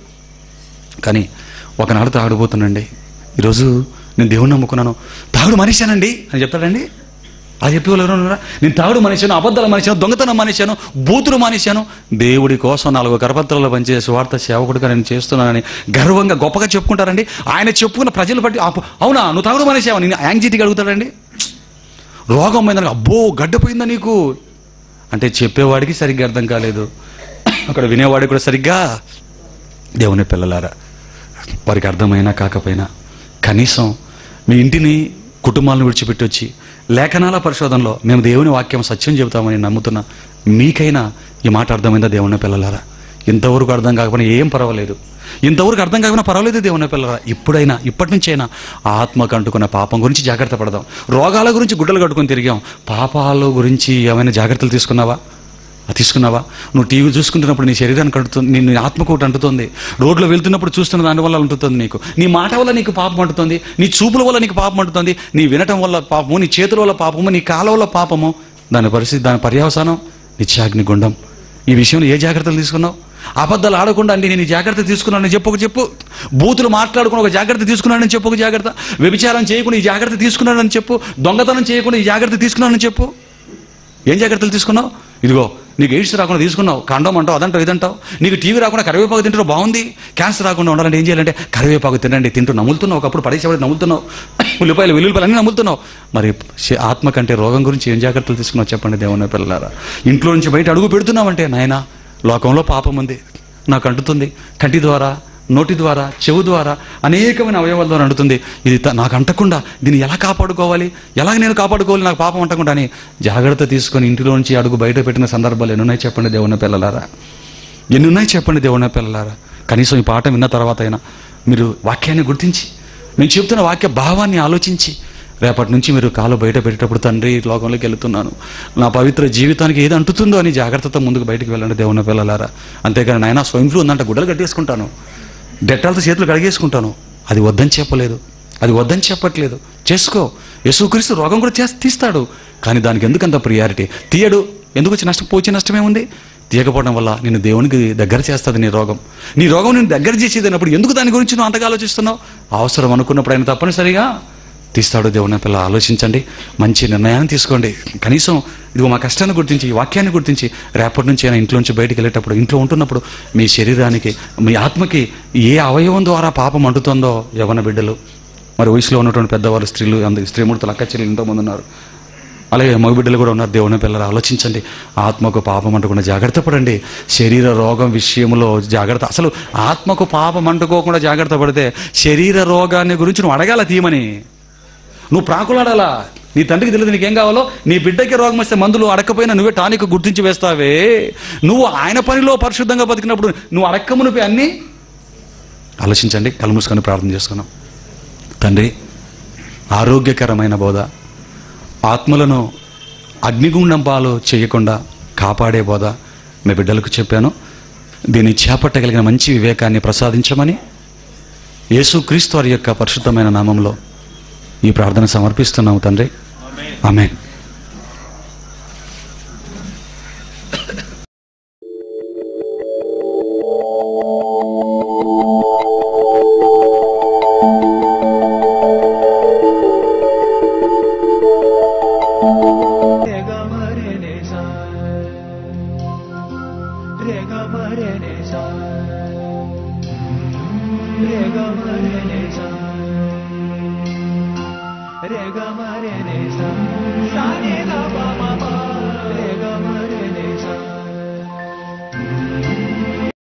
కానీ ఒకనాడు తాగుడుపోతున్నాండి ఈరోజు నేను దేవుని నమ్ముకున్నాను తాగుడు మనిషానండి అని చెప్తాడండి అది చెప్పి వాళ్ళు ఎవరైనా ఉన్నారా? నేను తాగుడు మనిషాను అబద్ధాలు మనిషాను దొంగతనం మనిషాను బూతులు మనిషాను దేవుడి కోసం నాలుగు కరపత్రాలు పనిచేసే స్వార్థ సేవకుడిగా నేను చేస్తున్నానని గర్వంగా గొప్పగా చెప్పుకుంటారండి ఆయన చెప్పుకున్న ప్రజలు బట్టి "అప్పు- అవునా నువ్వు తాగుడు మనిషావా నేను యాంగ్జైటీగా అడుగుతాడండి రోగం పోయిందని అబ్బో గడ్డపోయిందా నీకు అంటే చెప్పేవాడికి సరిగ్గా అర్థం కాలేదు అక్కడ వినేవాడికి కూడా సరిగ్గా దేవుని పిల్లలారా వారికి అర్థమైనా కాకపోయినా కనీసం మీ ఇంటిని కుటుంబాలను విడిచిపెట్టి వచ్చి లేఖనాల పరిశోధనలో మేము దేవుని వాక్యం సత్యం చెబుతామని నమ్ముతున్నా మీకైనా ఈ మాట అర్థమైందా దేవుని పిల్లలారా ఇంతవరకు అర్థం కాకపోయినా ఏం పర్వాలేదు ఇంతవరకు అర్థం కాకపోయినా పర్వాలేదు దేవుని పిల్లరా ఇప్పుడైనా ఇప్పటి నుంచైనా ఆత్మకు అంటుకున్న పాపం గురించి జాగ్రత్త పడదాం రోగాల గురించి గుడ్డలు కట్టుకొని తిరిగాం పాపాల గురించి ఏమైనా జాగ్రత్తలు తీసుకున్నావా అది తీసుకున్నావా నువ్వు టీవీ చూసుకుంటున్నప్పుడు నీ శరీరానికి అంటుతుంది నీ నీ ఆత్మకు ఒకటి అంటుతుంది రోడ్లో వెళ్తున్నప్పుడు చూస్తున్న దాని వల్ల అంటుతుంది నీకు నీ మాట వల్ల నీకు పాపం అంటుతుంది నీ చూపుల వల్ల నీకు పాపం అంటుతుంది నీ వినటం వల్ల పాపము నీ చేతుల వల్ల పాపము నీ కాల వల్ల పాపము దాని పరిస్థితి దాని పర్యవసానం నిత్యాగ్ని గుండం ఈ విషయంలో ఏ జాగ్రత్తలు తీసుకున్నావు అబద్ధాలు ఆడకుండా అండి నేను ఈ జాగ్రత్త తీసుకున్నానని చెప్పు ఒక చెప్పు బూతులు మాట్లాడుకుని ఒక జాగ్రత్త తీసుకున్నానని చెప్పు ఒక జాగ్రత్త వ్యభిచారం చేయకుండా ఈ జాగ్రత్త తీసుకున్నానని చెప్పు దొంగతనం చేయకుండా ఈ జాగ్రత్త తీసుకున్నానని చెప్పు ఏం జాగ్రత్తలు తీసుకున్నావు ఇదిగో నీకు ఎయిడ్స్ రాకుండా తీసుకున్నావు కండం అంటావు అదంటావు ఇదంటావు నీకు టీవీ రాకుండా కరివేపాకు తింటావు బాగుంది క్యాన్సర్ రాకుండా ఉండాలంటే ఏం చేయాలంటే కరివేపాకు తినండి తింటూ నములుతున్నావు ఒకప్పుడు పడేసేవాడు నములుతున్నావు ఉల్లిపాయలు వెల్లుల్లిపాయలు అన్నీ నములుతున్నావు మరి శ- ఆత్మ కంటే రోగం గురించి ఏం జాగ్రత్తలు తీసుకున్నావు చెప్పండి దేవుని పిల్లలారా ఇంట్లో నుంచి బయట అడుగు పెడుతున్నావంటే నాయన లోకంలో పాపం ఉంది నాకు అంటుతుంది కంటి ద్వారా నోటి ద్వారా చెవు ద్వారా అనేకమైన అవయవాల ద్వారా అంటుతుంది ఇది త- నాకు అంటకుండా దీన్ని ఎలా కాపాడుకోవాలి ఎలాగ నేను కాపాడుకోవాలి నాకు పాపం అంటకుండా అని జాగ్రత్త తీసుకొని ఇంటిలో నుంచి అడుగు బయట పెట్టిన సందర్భాలు ఎన్నున్నాయి చెప్పండి దేవుని పిల్లలారా ఎన్ని ఉన్నాయి చెప్పండి దేవుని పిల్లలారా కనీసం ఈ పాఠం విన్న తర్వాత అయినా మీరు వాక్యాన్ని గుర్తించి నేను చెప్తున్న వాక్య భావాన్ని ఆలోచించి రేపటి నుంచి మీరు కాలు బయట పెట్టేటప్పుడు తండ్రి ఈ లోకంలోకి వెళుతున్నాను నా పవిత్ర జీవితానికి ఏది అంటుతుందో అని జాగ్రత్తతో ముందుకు బయటికి వెళ్ళండి దేవుని పిల్లలారా అంతేగాని నాయన స్వైన్ ఫ్లూ ఉందంట గుడ్డలు కట్టేసుకుంటాను డెట్టాలతో చేతులు కడిగేసుకుంటాను అది వద్దని చెప్పలేదు అది వద్దని చెప్పట్లేదు చేసుకో యేసుక్రీస్తు రోగం కూడా చేసి తీస్తాడు కానీ దానికి ఎందుకు అంత ప్రియారిటీ తీయడు ఎందుకు వచ్చి నష్టం పోచే నష్టమే ఉంది తీయకపోవడం వల్ల నేను దేవునికి దగ్గర చేస్తుంది నీ రోగం నీ రోగం నేను దగ్గర చేసేది అన్నప్పుడు ఎందుకు దాని గురించి నువ్వు అంతగా ఆలోచిస్తున్నావు అవసరం అనుకున్నప్పుడు ఆయన తప్పనిసరిగా తీస్తాడు దేవుని పిల్ల ఆలోచించండి మంచి నిర్ణయాన్ని తీసుకోండి కనీసం ఇది మా కష్టాన్ని గుర్తించి ఈ వాక్యాన్ని గుర్తించి రేపటి నుంచి అయినా ఇంట్లోంచి బయటికి వెళ్ళేటప్పుడు ఇంట్లో ఉంటున్నప్పుడు మీ శరీరానికి మీ ఆత్మకి ఏ అవయవం ద్వారా పాపం అంటుతుందో యవన బిడ్డలు మరి వయసులో ఉన్నటువంటి పెద్దవారు స్త్రీలు అంద స్త్రీమూర్తులు అక్క చెల్లెలు ఎంతోమంది ఉన్నారు అలాగే మగ బిడ్డలు కూడా ఉన్నారు దేవుని పిల్లలు ఆలోచించండి ఆత్మకు పాపం అంటకుండా జాగ్రత్త పడండి శరీర రోగం విషయంలో జాగ్రత్త అసలు ఆత్మకు పాపం అంటుకోకుండా జాగ్రత్త పడితే శరీర రోగాన్ని గురించి నువ్వు అడగాల తీయమని నువ్వు ప్రాకులాడాలా నీ తండ్రికి తెలియదు నీకేం కావాలో నీ బిడ్డకి రోగం వస్తే మందులు అడకపోయినా నువ్వే టానిక్ గుర్తించి వేస్తావే నువ్వు ఆయన పనిలో పరిశుద్ధంగా బతికినప్పుడు నువ్వు అడక్కమునిపై అన్నీ ఆలోచించండి కళ్ళు మూసుకొని ప్రార్థన చేసుకున్నాం తండ్రి ఆరోగ్యకరమైన బోధ ఆత్మలను అగ్నిగుండం పాలు చేయకుండా కాపాడే బోధ మీ బిడ్డలకు చెప్పాను దీన్ని చేపట్టగలిగిన మంచి వివేకాన్ని ప్రసాదించమని యేసుక్రీస్తు వారి యొక్క పరిశుద్ధమైన నామంలో ఈ ప్రార్థన సమర్పిస్తున్నాము తండ్రి ఆమెన్ Rega mare ne sa. Rega mare ne sa. Rega mare ne sa. Rega mare